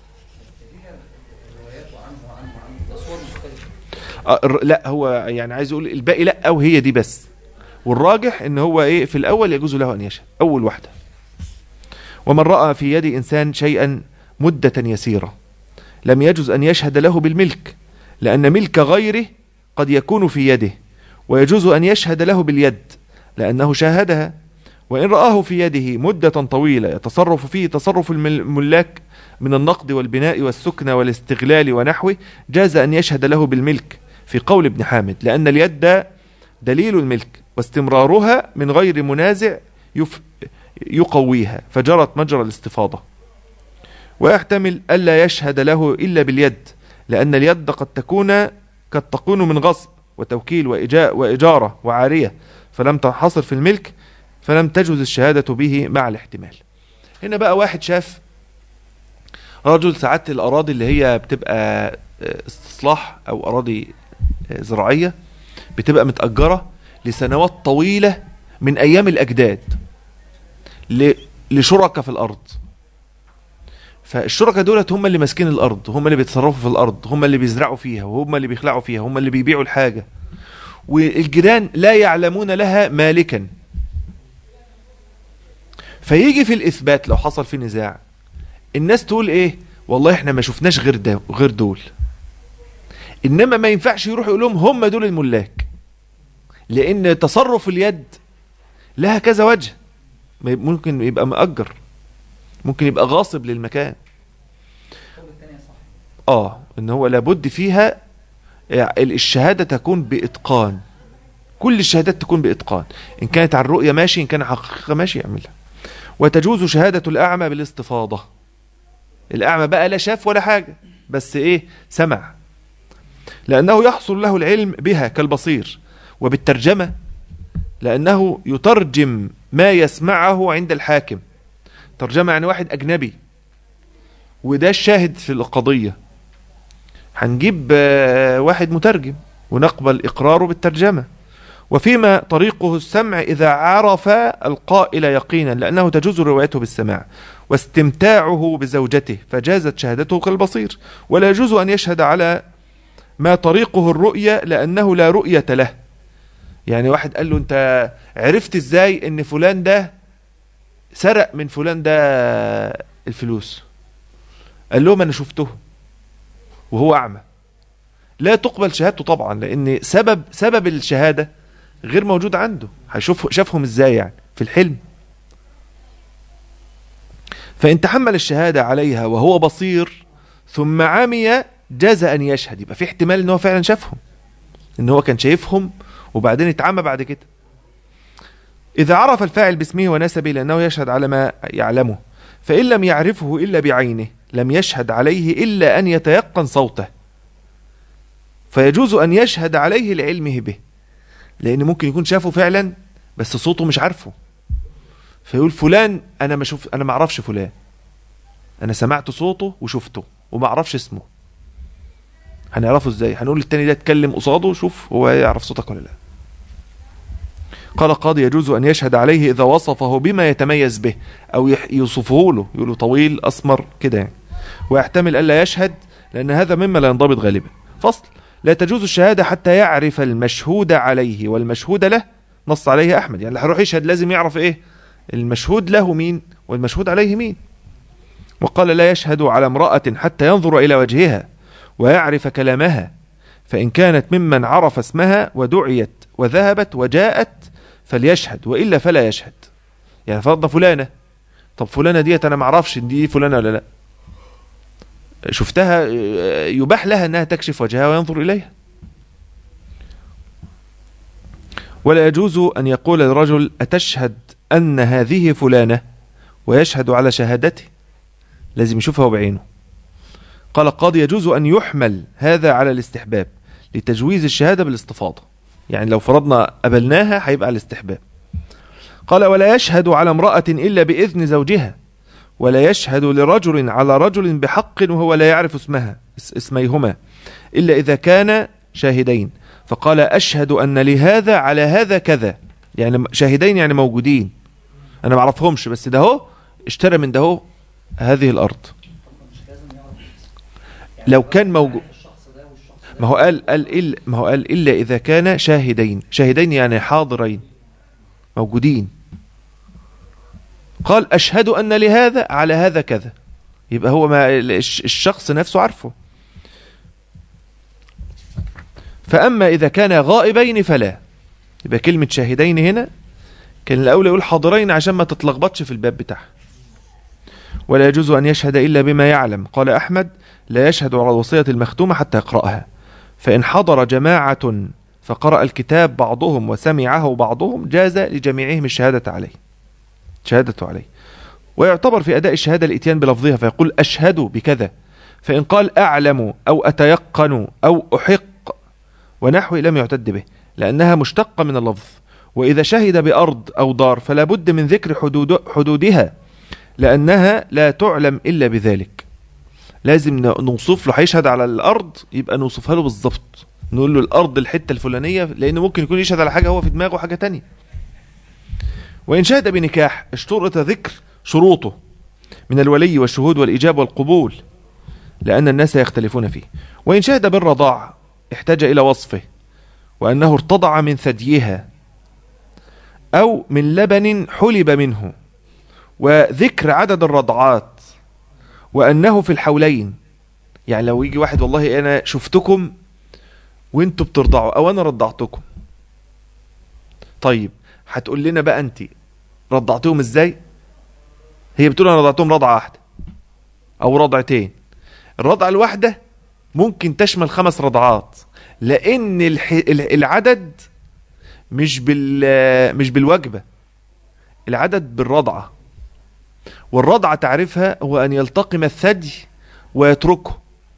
آه، الر- لا هو يعني عايز يقول الباقي لا او هي دي بس والراجح ان هو ايه في الاول يجوز له ان يشهد اول واحده ومن راى في يد انسان شيئا مده يسيره لم يجوز ان يشهد له بالملك لان ملك غيره قد يكون في يده ويجوز ان يشهد له باليد لانه شاهدها وان راه في يده مده طويله يتصرف فيه تصرف المل- الملاك من النقد والبناء والسكن والاستغلال ونحوه جاز ان يشهد له بالملك في قول ابن حامد لان اليد دليل الملك واستمرارها من غير منازع يف يقويها فجرت مجرى الاستفاضة ويحتمل ألا يشهد له إلا باليد لأن اليد قد تكون قد تكون من غصب وتوكيل وإجاء وإجارة وعارية فلم تنحصر في الملك فلم تجوز الشهادة به مع الاحتمال هنا بقى واحد شاف رجل ساعات الأراضي اللي هي بتبقى استصلاح أو أراضي زراعية بتبقى متأجرة لسنوات طويلة من أيام الأجداد ل- لشركاء في الأرض فالشركاء دولت هم اللي ماسكين الأرض هم اللي بيتصرفوا في الأرض هم اللي بيزرعوا فيها وهم اللي بيخلعوا فيها هم اللي بيبيعوا الحاجة والجيران لا يعلمون لها مالكا فيجي في الإثبات لو حصل في نزاع الناس تقول إيه والله إحنا ما شفناش غير ده غير دول إنما ما ينفعش يروح يقول لهم هم دول الملاك لأن تصرف اليد لها كذا وجه ما يب- ممكن يبقى مأجر ممكن يبقى غاصب للمكان اه ان هو لابد فيها يعني الشهادة تكون بإتقان كل الشهادات تكون بإتقان إن كانت على الرؤية ماشي إن كان حقيقة ماشي يعملها وتجوز شهادة الأعمى بالاستفاضة الأعمى بقى لا شاف ولا حاجة بس إيه سمع لأنه يحصل له العلم بها كالبصير وبالترجمة لأنه يترجم ما يسمعه عند الحاكم ترجمة يعني واحد أجنبي وده الشاهد في القضية هنجيب آه، واحد مترجم ونقبل إقراره بالترجمة وفيما طريقه السمع إذا عرف القائل يقينا لأنه تجوز روايته بالسماع واستمتاعه بزوجته فجازت شهادته كالبصير ولا يجوز أن يشهد على ما طريقه الرؤية لأنه لا رؤية له يعني واحد قال له أنت عرفت إزاي أن فلان ده سرق من فلان ده الفلوس قال لهم أنا شفته وهو أعمى لا تقبل شهادته طبعا لأن سبب سبب الشهادة غير موجود عنده هيشوف شافهم ازاي يعني في الحلم فإن تحمل الشهادة عليها وهو بصير ثم عمي جاز أن يشهد يبقى في احتمال ان هو فعلا شافهم ان هو كان شايفهم وبعدين اتعمى بعد كده إذا عرف الفاعل باسمه ونسبه لأنه يشهد على ما يعلمه فإن لم يعرفه إلا بعينه لم يشهد عليه إلا أن يتيقن صوته فيجوز أن يشهد عليه لعلمه به لأن ممكن يكون شافه فعلا بس صوته مش عارفه فيقول فلان أنا ما شوف أنا ما أعرفش فلان أنا سمعت صوته وشفته وما أعرفش اسمه هنعرفه ازاي هنقول التاني ده اتكلم قصاده شوف هو يعرف صوتك ولا لا قال القاضي يجوز أن يشهد عليه إذا وصفه بما يتميز به أو يح- يوصفه له يقول له طويل أسمر كده يعني ويحتمل ألا يشهد لأن هذا مما لا ينضبط غالبا فصل لا تجوز الشهادة حتى يعرف المشهود عليه والمشهود له نص عليه أحمد يعني اللي هيروح يشهد لازم يعرف إيه المشهود له مين والمشهود عليه مين وقال لا يشهد على امرأة حتى ينظر إلى وجهها ويعرف كلامها فإن كانت ممن عرف اسمها ودعيت وذهبت وجاءت فليشهد وإلا فلا يشهد يعني فرضنا فلانة طب فلانة ديت أنا معرفش إن دي فلانة ولا لا شفتها آه، يباح لها أنها تكشف وجهها وينظر إليها ولا يجوز أن يقول الرجل أتشهد أن هذه فلانة ويشهد على شهادته لازم يشوفها بعينه قال القاضي يجوز أن يحمل هذا على الاستحباب لتجويز الشهادة بالاستفاضة يعني لو فرضنا قبلناها هيبقى على الاستحباب قال ولا يشهد على امرأة إلا بإذن زوجها ولا يشهد لرجل على رجل بحق وهو لا يعرف اسمها اس- اسميهما إلا إذا كان شاهدين فقال أشهد أن لهذا على هذا كذا يعني شاهدين يعني موجودين أنا معرفهمش بس ده هو اشترى من ده هو هذه الأرض لو كان موجود ما هو قال قال إلا ما هو قال إلا إذا كان شاهدين شاهدين يعني حاضرين موجودين قال أشهد أن لهذا على هذا كذا يبقى هو ما الشخص نفسه عارفه فأما إذا كان غائبين فلا يبقى كلمة شاهدين هنا كان الأولى يقول حاضرين عشان ما تتلخبطش في الباب بتاعها ولا يجوز أن يشهد إلا بما يعلم قال أحمد لا يشهد على الوصية المختومة حتى يقرأها فإن حضر جماعة فقرأ الكتاب بعضهم وسمعه بعضهم جاز لجميعهم الشهادة عليه شهادة عليه ويعتبر في أداء الشهادة الإتيان بلفظها فيقول أشهد بكذا فإن قال أعلم أو أتيقن أو أحق ونحو لم يعتد به لأنها مشتقة من اللفظ وإذا شهد بأرض أو دار فلا بد من ذكر حدود حدودها لأنها لا تعلم إلا بذلك لازم نوصف له هيشهد على الأرض يبقى نوصفها له بالظبط نقول له الأرض الحتة الفلانية لأنه ممكن يكون يشهد على حاجة هو في دماغه حاجة تانية وإن شهد بنكاح اشترط ذكر شروطه من الولي والشهود والإجاب والقبول لأن الناس يختلفون فيه وإن شهد بالرضاع احتاج إلى وصفه وأنه ارتضع من ثديها أو من لبن حلب منه وذكر عدد الرضعات وأنه في الحولين يعني لو يجي واحد والله أنا شفتكم وانتوا بترضعوا أو أنا رضعتكم طيب هتقول لنا بقى أنت رضعتهم إزاي هي بتقول أنا رضعتهم رضعة واحدة أو رضعتين الرضعة الواحدة ممكن تشمل خمس رضعات لأن العدد مش بال مش بالوجبة العدد بالرضعة والرضعة تعرفها هو أن يلتقم الثدي ويتركه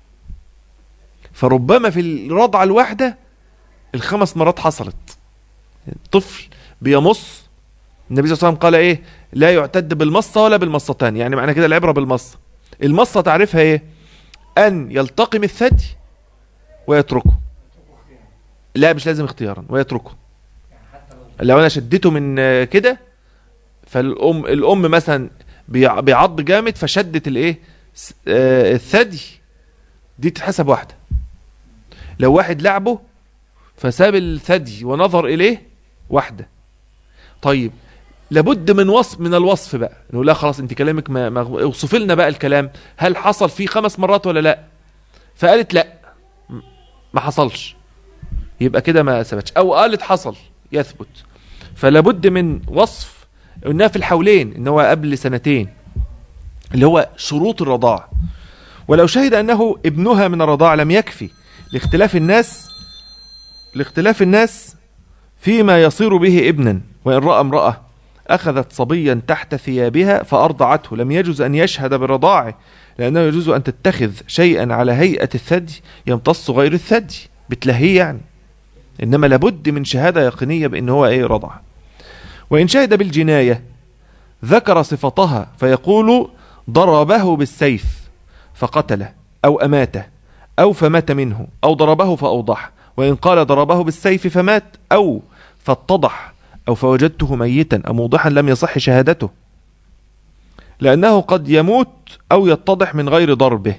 فربما في الرضعة الواحدة الخمس مرات حصلت طفل بيمص النبي صلى الله عليه وسلم قال ايه لا يعتد بالمصة ولا بالمصتان يعني معنى كده العبرة بالمصة المصة تعرفها ايه ان يلتقم الثدي ويتركه لا مش لازم اختيارا ويتركه لو انا شدته من كده فالام الام مثلا بيعض جامد فشدت الايه آه، الثدي دي تتحسب واحده لو واحد لعبه فساب الثدي ونظر اليه واحده طيب لابد من وصف من الوصف بقى نقول لا خلاص انت كلامك ما, ما اوصف لنا بقى الكلام هل حصل فيه خمس مرات ولا لا فقالت لا ما حصلش يبقى كده ما ثبتش او قالت حصل يثبت فلابد من وصف انها في الحولين ان هو قبل سنتين اللي هو شروط الرضاع ولو شهد انه ابنها من الرضاع لم يكفي لاختلاف الناس لاختلاف الناس فيما يصير به ابنا وان راى امراه اخذت صبيا تحت ثيابها فارضعته لم يجوز ان يشهد بالرضاعه لانه يجوز ان تتخذ شيئا على هيئه الثدي يمتص غير الثدي بتلهيه يعني إنما لابد من شهادة يقينية بأن هو إيه رضع وإن شهد بالجناية ذكر صفتها فيقول ضربه بالسيف فقتله أو أماته أو فمات منه أو ضربه فأوضح وإن قال ضربه بالسيف فمات أو فاتضح أو فوجدته ميتا أو موضحا لم يصح شهادته لأنه قد يموت أو يتضح من غير ضربه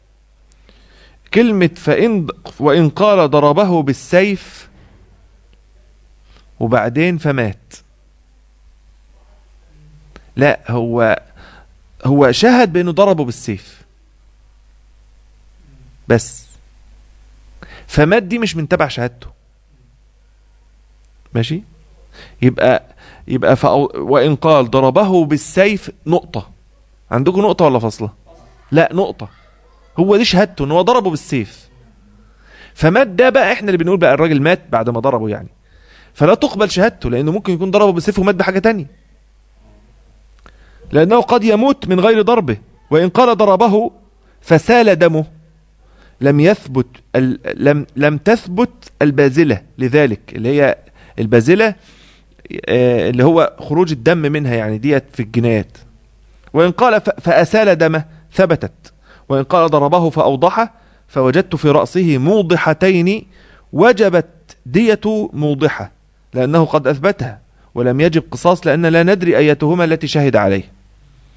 كلمة فإن وإن قال ضربه بالسيف وبعدين فمات لا هو هو شهد بأنه ضربه بالسيف بس فمات دي مش من تبع شهادته ماشي يبقى يبقى فأو وإن قال ضربه بالسيف نقطة عندكم نقطة ولا فاصلة لا نقطة هو دي شهادته ان هو ضربه بالسيف فمات ده بقى احنا اللي بنقول بقى الراجل مات بعد ما ضربه يعني فلا تقبل شهادته لانه ممكن يكون ضربه بالسيف ومات بحاجه تانية لانه قد يموت من غير ضربه وان قال ضربه فسال دمه لم يثبت لم لم تثبت البازله لذلك اللي هي البازله آه، اللي هو خروج الدم منها يعني ديت في الجنايات وإن قال فأسال دمه ثبتت وإن قال ضربه فأوضحه فوجدت في رأسه موضحتين وجبت دية موضحة لأنه قد أثبتها ولم يجب قصاص لأن لا ندري أيتهما التي شهد عليه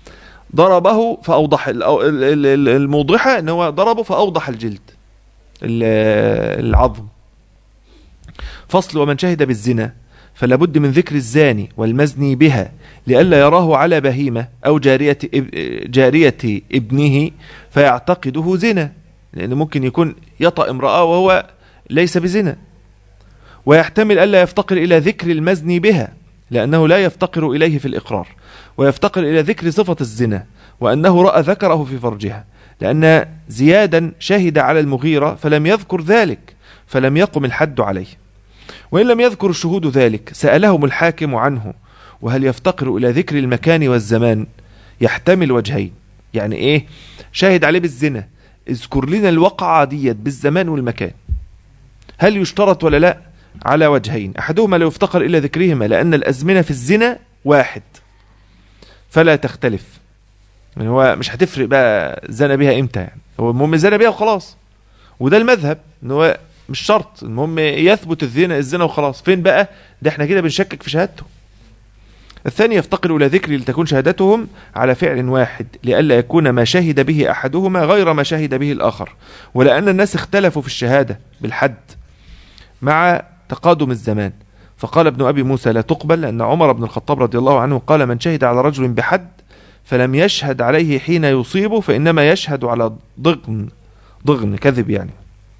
ضربه فأوضح ال- ال- ال- الموضحة ان هو ضربه فأوضح الجلد ال- العظم فصل ومن شهد بالزنا فلا بد من ذكر الزاني والمزني بها لئلا يراه على بهيمة أو جارية, اب- جارية ابنه فيعتقده زنا لأنه ممكن يكون يطأ امرأة وهو ليس بزنا ويحتمل ألا يفتقر إلى ذكر المزني بها لأنه لا يفتقر إليه في الإقرار ويفتقر إلى ذكر صفة الزنا وأنه رأى ذكره في فرجها لأن زيادا شهد على المغيرة فلم يذكر ذلك فلم يقم الحد عليه وإن لم يذكر الشهود ذلك سألهم الحاكم عنه وهل يفتقر إلى ذكر المكان والزمان يحتمل وجهين يعني إيه شاهد عليه بالزنا اذكر لنا الوقعة ديت بالزمان والمكان هل يشترط ولا لا على وجهين أحدهما لا يفتقر إلى ذكرهما لأن الأزمنة في الزنا واحد فلا تختلف يعني هو مش هتفرق بقى زنى بيها امتى يعني هو المهم زنى بيها وخلاص وده المذهب ان هو مش شرط المهم يثبت الزنا الزنا وخلاص فين بقى ده احنا كده بنشكك في شهادته الثاني يفتقر إلى ذكر لتكون شهادتهم على فعل واحد لئلا يكون ما شهد به أحدهما غير ما شهد به الآخر ولأن الناس اختلفوا في الشهادة بالحد مع تقادم الزمان فقال ابن أبي موسى لا تقبل لأن عمر بن الخطاب رضي الله عنه قال من شهد على رجل بحد فلم يشهد عليه حين يصيبه فإنما يشهد على ضغن ضغن كذب يعني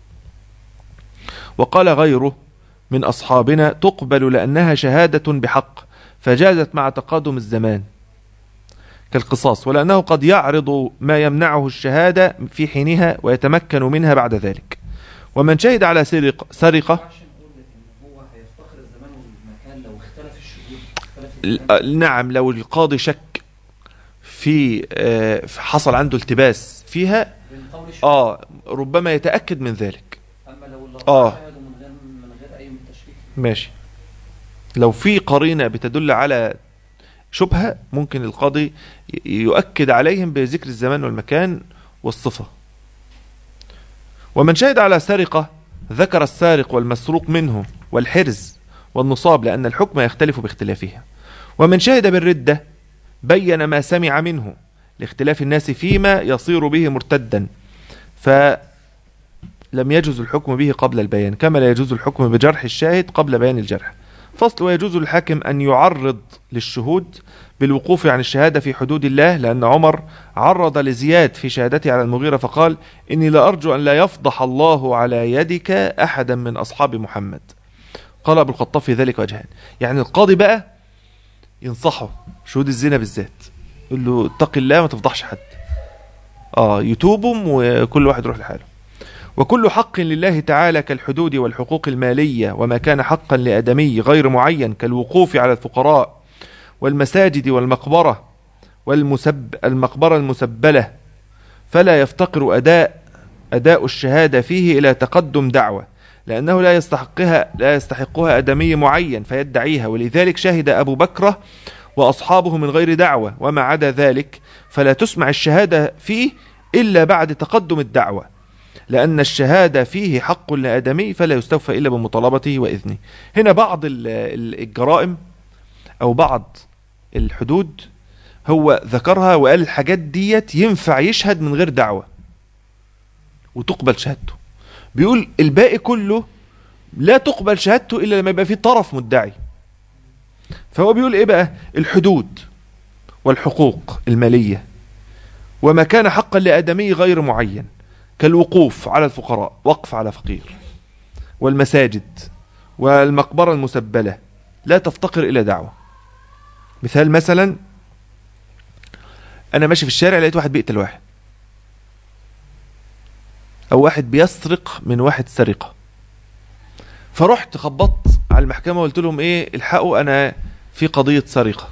وقال غيره من أصحابنا تقبل لأنها شهادة بحق فجازت مع تقادم الزمان كالقصاص ولأنه قد يعرض ما يمنعه الشهادة في حينها ويتمكن منها بعد ذلك ومن شهد على سرق سرقة عشان نقول ان هو هيفتقر الزمان والمكان لو اختلف الشهود اختلف ال- الزمان. نعم لو القاضي شك في آه، حصل عنده التباس فيها من قول الشهود اه ربما يتأكد من ذلك اما لو آه. الاربعه شهدوا من غير من غير اي تشكيك ماشي لو في قرينة بتدل على شبهة ممكن القاضي ي- يؤكد عليهم بذكر الزمان والمكان والصفة ومن شهد على سرقة ذكر السارق والمسروق منه والحرز والنصاب لأن الحكم يختلف باختلافها ومن شهد بالردة بين ما سمع منه لاختلاف الناس فيما يصير به مرتدا فلم يجوز الحكم به قبل البيان كما لا يجوز الحكم بجرح الشاهد قبل بيان الجرح فصل ويجوز للحاكم أن يعرض للشهود بالوقوف عن الشهادة في حدود الله لأن عمر عرض لزياد في شهادته على المغيرة فقال إني لأرجو أن لا يفضح الله على يدك أحدا من أصحاب محمد قال أبو الخطاب في ذلك وجهان يعني القاضي بقى ينصحه شهود الزنا بالذات يقول له اتق الله ما تفضحش حد اه يتوبهم وكل واحد يروح لحاله وكل حق لله تعالى كالحدود والحقوق المالية وما كان حقا لأدمي غير معين كالوقوف على الفقراء والمساجد والمقبرة والمسب المقبرة المسبلة فلا يفتقر أداء أداء الشهادة فيه إلى تقدم دعوة لأنه لا يستحقها لا يستحقها أدمي معين فيدعيها ولذلك شهد أبو بكر وأصحابه من غير دعوة وما عدا ذلك فلا تسمع الشهادة فيه إلا بعد تقدم الدعوة لأن الشهادة فيه حق لآدمي فلا يستوفى إلا بمطالبته وإذنه هنا بعض ال- ال- الجرائم أو بعض الحدود هو ذكرها وقال الحاجات ديت ينفع يشهد من غير دعوة وتقبل شهادته بيقول الباقي كله لا تقبل شهادته إلا لما يبقى فيه طرف مدعي فهو بيقول إيه بقى الحدود والحقوق المالية وما كان حقا لآدمي غير معين كالوقوف على الفقراء وقف على فقير والمساجد والمقبرة المسبلة لا تفتقر إلى دعوة مثال مثلا أنا ماشي في الشارع لقيت واحد بيقتل واحد أو واحد بيسرق من واحد سرقة فرحت خبطت على المحكمة وقلت لهم إيه الحقوا أنا في قضية سرقة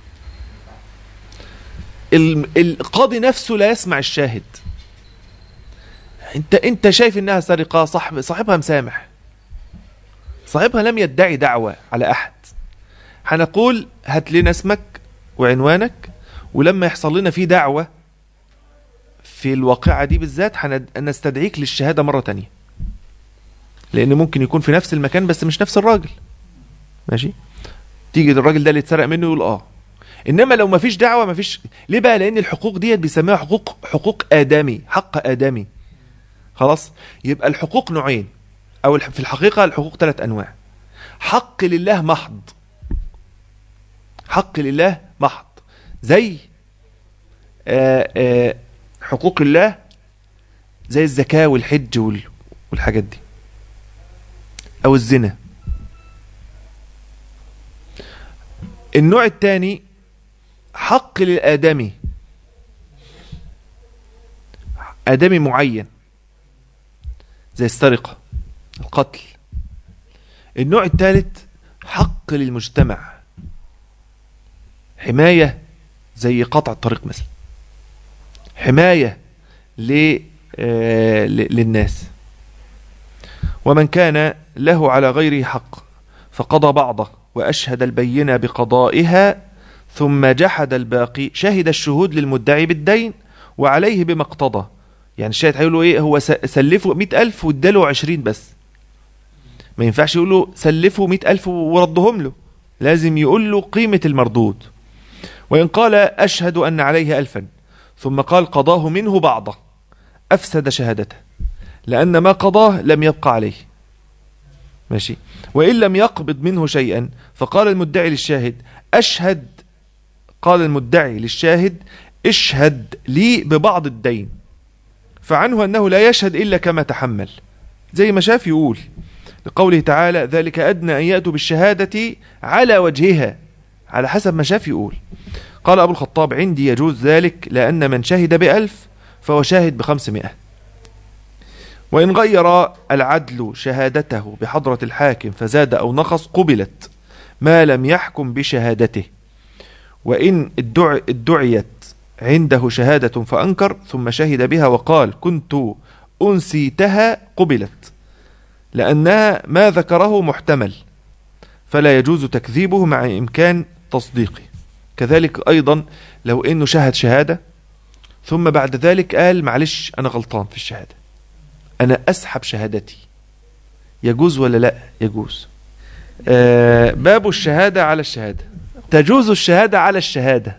ال- القاضي نفسه لا يسمع الشاهد انت انت شايف انها سرقه صاحب صاحبها مسامح صاحبها لم يدعي دعوه على احد هنقول هات لنا اسمك وعنوانك ولما يحصل لنا في دعوه في الواقعه دي بالذات هنستدعيك للشهاده مره تانية لان ممكن يكون في نفس المكان بس مش نفس الراجل ماشي تيجي الراجل ده اللي اتسرق منه يقول اه انما لو ما فيش دعوه ما فيش ليه بقى لان الحقوق ديت بيسموها حقوق حقوق ادمي حق ادمي خلاص يبقى الحقوق نوعين او الح- في الحقيقه الحقوق ثلاث انواع حق لله محض حق لله محض زي آه، آه، حقوق الله زي الزكاه والحج وال- والحاجات دي او الزنا النوع الثاني حق للآدمي آدمي معين زي السرقة القتل النوع الثالث حق للمجتمع حماية زي قطع الطريق مثلا حماية ل- آه، ل- للناس ومن كان له على غيره حق فقضى بعضه وأشهد البينة بقضائها ثم جحد الباقي شهد الشهود للمدعي بالدين وعليه بما اقتضى يعني الشاهد هيقول له ايه هو س- سلفه مئة ألف واداله عشرين بس ما ينفعش يقول له سلفه مئة ألف وردهم له لازم يقول له قيمة المردود وإن قال أشهد أن عليه ألفا ثم قال قضاه منه بعضه أفسد شهادته لأن ما قضاه لم يبقى عليه ماشي وإن لم يقبض منه شيئا فقال المدعي للشاهد أشهد قال المدعي للشاهد اشهد لي ببعض الدين فعنه أنه لا يشهد إلا كما تحمل زي ما شاف يقول لقوله تعالى ذلك أدنى أن يأتوا بالشهادة على وجهها على حسب ما شاف يقول قال أبو الخطاب عندي يجوز ذلك لأن من شهد بألف فهو شاهد بخمسمائة وإن غير العدل شهادته بحضرة الحاكم فزاد أو نقص قبلت ما لم يحكم بشهادته وإن ادعي ادعيت عنده شهادة فأنكر ثم شهد بها وقال كنت أنسيتها قبلت لأنها ما ذكره محتمل فلا يجوز تكذيبه مع إمكان تصديقه كذلك أيضا لو إنه شهد شهادة ثم بعد ذلك قال معلش أنا غلطان في الشهادة أنا أسحب شهادتي يجوز ولا لا يجوز آه باب الشهادة على الشهادة تجوز الشهادة على الشهادة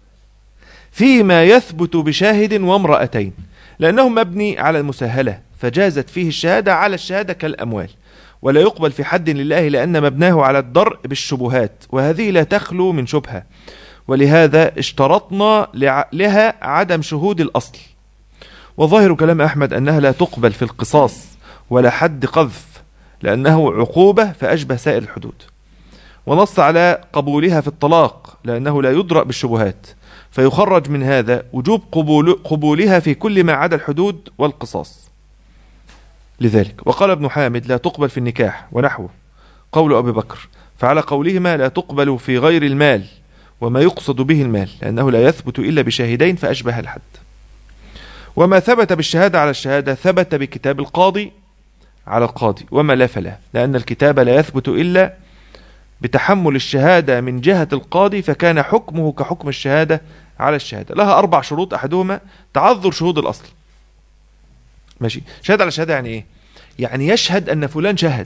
فيما يثبت بشاهد وامرأتين لأنه مبني على المساهلة فجازت فيه الشهادة على الشهادة كالأموال ولا يقبل في حد لله لأن مبناه على الدرء بالشبهات وهذه لا تخلو من شبهة ولهذا اشترطنا لع- لها عدم شهود الأصل وظاهر كلام أحمد أنها لا تقبل في القصاص ولا حد قذف لأنه عقوبة فأشبه سائر الحدود ونص على قبولها في الطلاق لأنه لا يدرأ بالشبهات فيخرج من هذا وجوب قبول قبولها في كل ما عدا الحدود والقصاص لذلك وقال ابن حامد لا تقبل في النكاح ونحوه قول أبي بكر فعلى قولهما لا تقبل في غير المال وما يقصد به المال لأنه لا يثبت إلا بشاهدين فأشبه الحد وما ثبت بالشهادة على الشهادة ثبت بكتاب القاضي على القاضي وما لا فلا لأن الكتاب لا يثبت إلا بتحمل الشهادة من جهة القاضي فكان حكمه كحكم الشهادة على الشهادة لها أربع شروط أحدهما تعذر شهود الأصل ماشي شهادة على شهادة يعني إيه يعني يشهد أن فلان شهد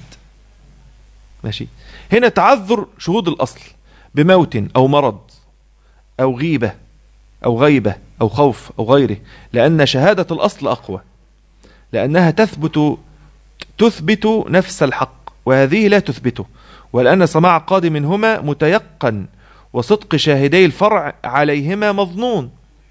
ماشي هنا تعذر شهود الأصل بموت أو مرض أو غيبة أو غيبة أو خوف أو غيره لأن شهادة الأصل أقوى لأنها تثبت تثبت نفس الحق وهذه لا تثبته ولأن سماع قاضي منهما متيقن وصدق شاهدي الفرع عليهما مظنون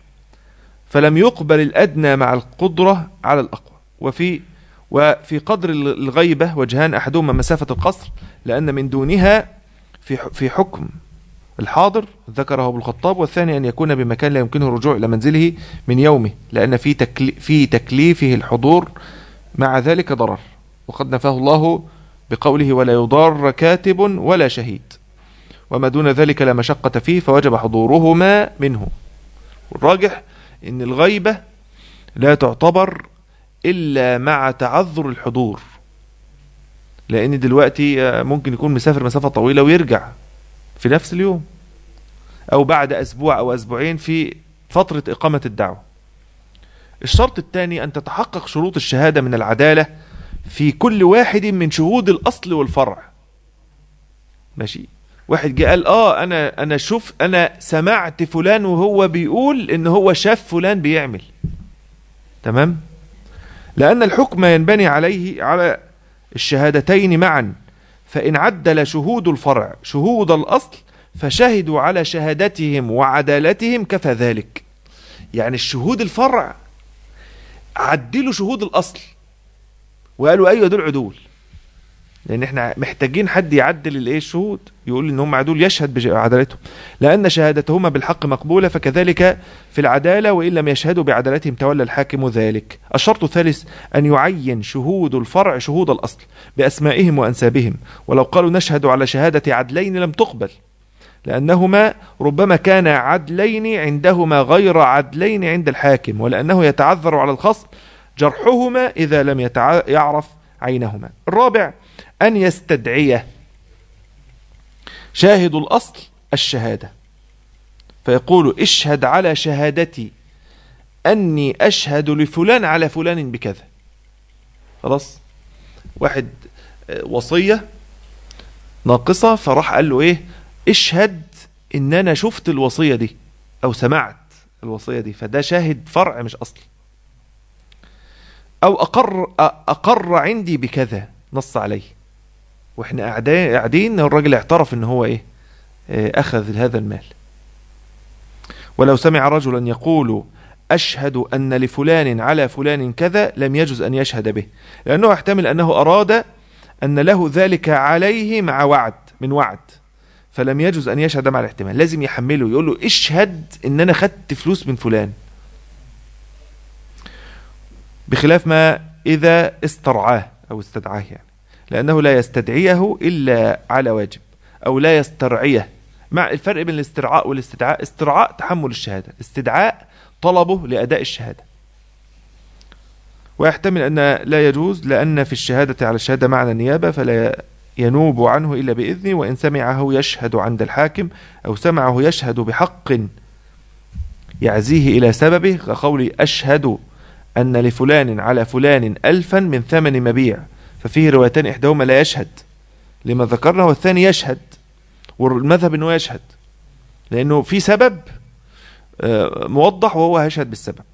فلم يقبل الأدنى مع القدرة على الأقوى وفي وفي قدر الغيبة وجهان أحدهما مسافة القصر لأن من دونها في في حكم الحاضر ذكره ابو الخطاب والثاني أن يكون بمكان لا يمكنه الرجوع إلى منزله من يومه لأن في تكلي في تكليفه الحضور مع ذلك ضرر وقد نفاه الله بقوله ولا يضار كاتب ولا شهيد وما دون ذلك لا مشقة فيه فوجب حضورهما منه والراجح ان الغيبة لا تعتبر الا مع تعذر الحضور لان دلوقتي ممكن يكون مسافر مسافة طويلة ويرجع في نفس اليوم او بعد اسبوع او اسبوعين في فترة اقامة الدعوة الشرط الثاني ان تتحقق شروط الشهادة من العدالة في كل واحد من شهود الاصل والفرع ماشي واحد جه قال اه انا انا شوف انا سمعت فلان وهو بيقول ان هو شاف فلان بيعمل تمام لان الحكم ينبني عليه على الشهادتين معا فان عدل شهود الفرع شهود الاصل فشهدوا على شهادتهم وعدالتهم كفى ذلك يعني الشهود الفرع عدلوا شهود الاصل وقالوا ايوه دول عدول لان احنا محتاجين حد يعدل الايه الشهود يقول ان هم عدول يشهد بعدالتهم لان شهادتهما بالحق مقبوله فكذلك في العداله وان لم يشهدوا بعدالتهم تولى الحاكم ذلك الشرط الثالث ان يعين شهود الفرع شهود الاصل باسمائهم وانسابهم ولو قالوا نشهد على شهاده عدلين لم تقبل لأنهما ربما كان عدلين عندهما غير عدلين عند الحاكم ولأنه يتعذر على الخصم جرحهما إذا لم يتع... يعرف عينهما الرابع أن يستدعي شاهد الأصل الشهادة فيقول اشهد على شهادتي أني أشهد لفلان على فلان بكذا خلاص واحد آه، وصية ناقصة فراح قال له ايه اشهد ان انا شفت الوصية دي او سمعت الوصية دي فده شاهد فرع مش اصل او اقر اقر عندي بكذا نص عليه واحنا قاعدين قاعدين الراجل اعترف ان هو ايه اه، اخذ هذا المال ولو سمع رجلا يقول أشهد أن لفلان على فلان كذا لم يجوز أن يشهد به لأنه يحتمل أنه أراد أن له ذلك عليه مع وعد من وعد فلم يجوز أن يشهد مع الاحتمال لازم يحمله يقول له اشهد أن أنا خدت فلوس من فلان بخلاف ما إذا استرعاه أو استدعاه يعني لأنه لا يستدعيه إلا على واجب أو لا يسترعيه مع الفرق بين الاسترعاء والاستدعاء استرعاء تحمل الشهادة استدعاء طلبه لأداء الشهادة ويحتمل أن لا يجوز لأن في الشهادة على الشهادة معنى النيابة فلا ينوب عنه إلا بإذنه وإن سمعه يشهد عند الحاكم أو سمعه يشهد بحق يعزيه إلى سببه كقول أشهد أن لفلان على فلان ألفا من ثمن مبيع ففيه روايتان إحداهما لا يشهد لما ذكرنا والثاني يشهد والمذهب أنه يشهد لأنه في سبب آه، موضح وهو هيشهد بالسبب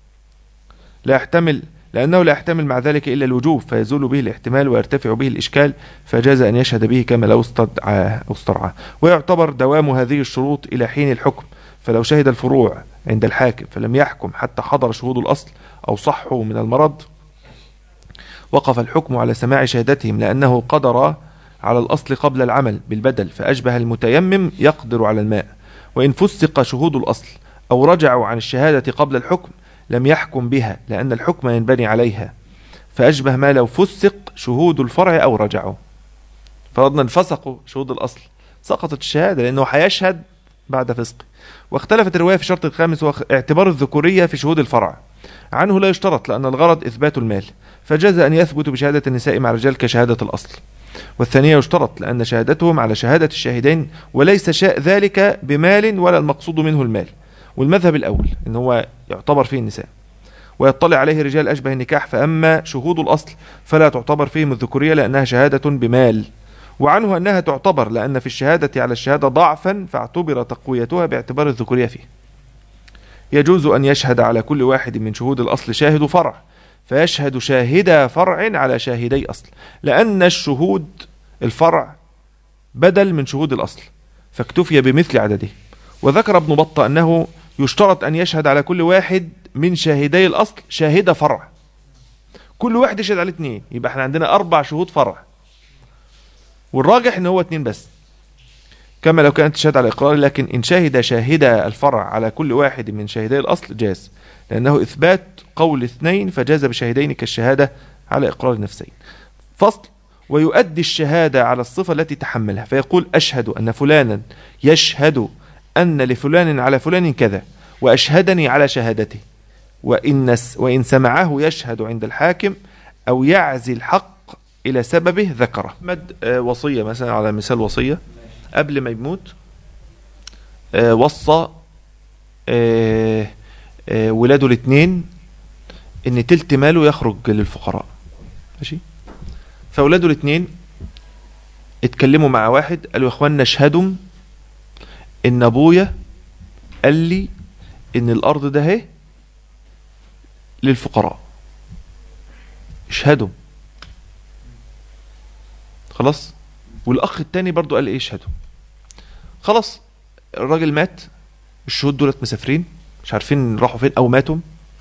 لا يحتمل لأنه لا يحتمل مع ذلك إلا الوجوب فيزول به الاحتمال ويرتفع به الإشكال فجاز أن يشهد به كما لو استدعاه أو استرعاه ويعتبر دوام هذه الشروط إلى حين الحكم فلو شهد الفروع عند الحاكم فلم يحكم حتى حضر شهود الأصل أو صحوا من المرض وقف الحكم على سماع شهادتهم لأنه قدر على الأصل قبل العمل بالبدل فأشبه المتيمم يقدر على الماء وإن فسق شهود الأصل أو رجعوا عن الشهادة قبل الحكم لم يحكم بها لأن الحكم ينبني عليها فأشبه ما لو فسق شهود الفرع أو رجعوا فرضنا انفسقوا شهود الأصل سقطت الشهادة لأنه هيشهد بعد فسقه واختلفت الرواية في الشرط الخامس هو اعتبار الذكورية في شهود الفرع عنه لا يشترط لأن الغرض إثبات المال فجاز أن يثبت بشهادة النساء مع الرجال كشهادة الأصل والثانية يشترط لأن شهادتهم على شهادة الشاهدين وليس شاء ذلك بمال ولا المقصود منه المال والمذهب الأول إن هو يعتبر فيه النساء ويطلع عليه رجال أشبه النكاح فأما شهود الأصل فلا تعتبر فيهم الذكورية لأنها شهادة بمال وعنه أنها تعتبر لأن في الشهادة على الشهادة ضعفا فاعتبر تقويتها باعتبار الذكورية فيه يجوز أن يشهد على كل واحد من شهود الأصل شاهد فرع فيشهد شاهد فرع على شاهدي أصل لأن الشهود الفرع بدل من شهود الأصل فاكتفي بمثل عدده وذكر ابن بطة أنه يشترط أن يشهد على كل واحد من شاهدي الأصل شاهد فرع كل واحد يشهد على اثنين يبقى احنا عندنا أربع شهود فرع والراجح ان هو اثنين بس كما لو كانت تشهد على إقرار لكن إن شهد شاهد الفرع على كل واحد من شاهدي الأصل جاز لأنه إثبات قول اثنين فجاز بشاهدين كالشهادة على إقرار نفسين فصل ويؤدي الشهادة على الصفة التي تحملها فيقول أشهد أن فلانا يشهد أن لفلان على فلان كذا وأشهدني على شهادته وإن, وإن سمعه يشهد عند الحاكم أو يعزي الحق إلى سببه ذكره أحمد آه، وصية مثلا على مثال وصية قبل ما يموت آه، وصى آه، آه، ولاده الاثنين ان تلت ماله يخرج للفقراء ماشي فاولاده الاثنين اتكلموا مع واحد قالوا يا اخوانا اشهدوا ان ابويا قال لي ان الارض ده اهي للفقراء اشهدوا خلاص والاخ التاني برضو قال ايه اشهدوا خلاص الراجل مات الشهود دولت مسافرين مش عارفين راحوا فين او ماتوا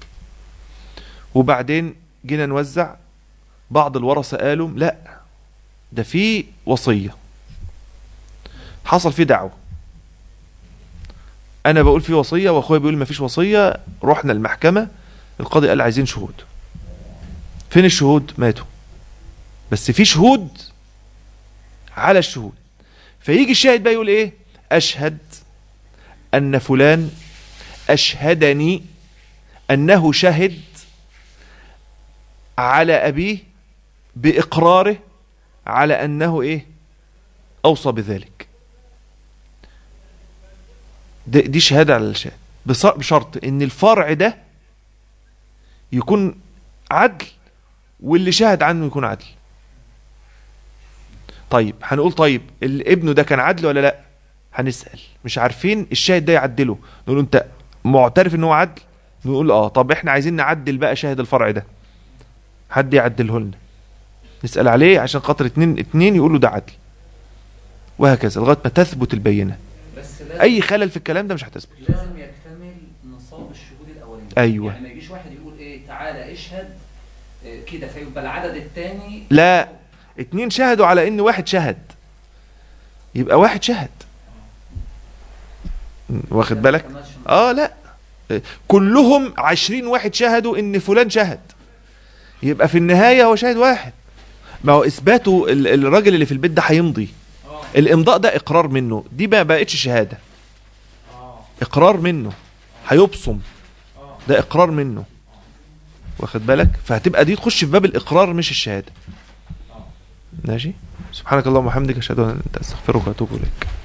وبعدين جينا نوزع بعض الورثه قالوا لا ده في وصيه حصل فيه دعوه انا بقول في وصيه واخويا بيقول ما فيش وصيه رحنا المحكمه القاضي قال عايزين شهود فين الشهود ماتوا بس في شهود على الشهود فيجي الشاهد بقى يقول ايه اشهد ان فلان اشهدني انه شهد على ابيه باقراره على انه ايه اوصى بذلك دي, دي شهاده على الشاهد بص- بشرط ان الفرع ده يكون عدل واللي شهد عنه يكون عدل طيب هنقول طيب ال- ابنه ده كان عدل ولا لا هنسأل مش عارفين الشاهد ده يعدله نقول له انت معترف ان هو عدل نقول اه طب احنا عايزين نعدل بقى شاهد الفرع ده حد يعدله لنا نسأل عليه عشان خاطر اتنين اتنين يقولوا ده عدل وهكذا لغايه ما تثبت البينه بس لازم اي خلل في الكلام ده مش هتثبت لازم يكتمل نصاب الشهود الاولاني أيوة. يعني ما يجيش واحد يقول ايه تعالى اشهد إيه كده فيبقى العدد الثاني لا اتنين شهدوا على ان واحد شهد يبقى واحد شهد واخد بالك اه لا كلهم عشرين واحد شهدوا ان فلان شهد يبقى في النهاية هو شاهد واحد ما هو اثباته ال- الراجل اللي في البيت ده هيمضي اه الامضاء ده اقرار منه دي ما بقتش شهادة اه اقرار منه هيبصم اه ده اقرار منه واخد بالك فهتبقى دي تخش في باب الاقرار مش الشهادة ماشي سبحانك اللهم وبحمدك اشهد ان لا اله الا انت استغفرك واتوب اليك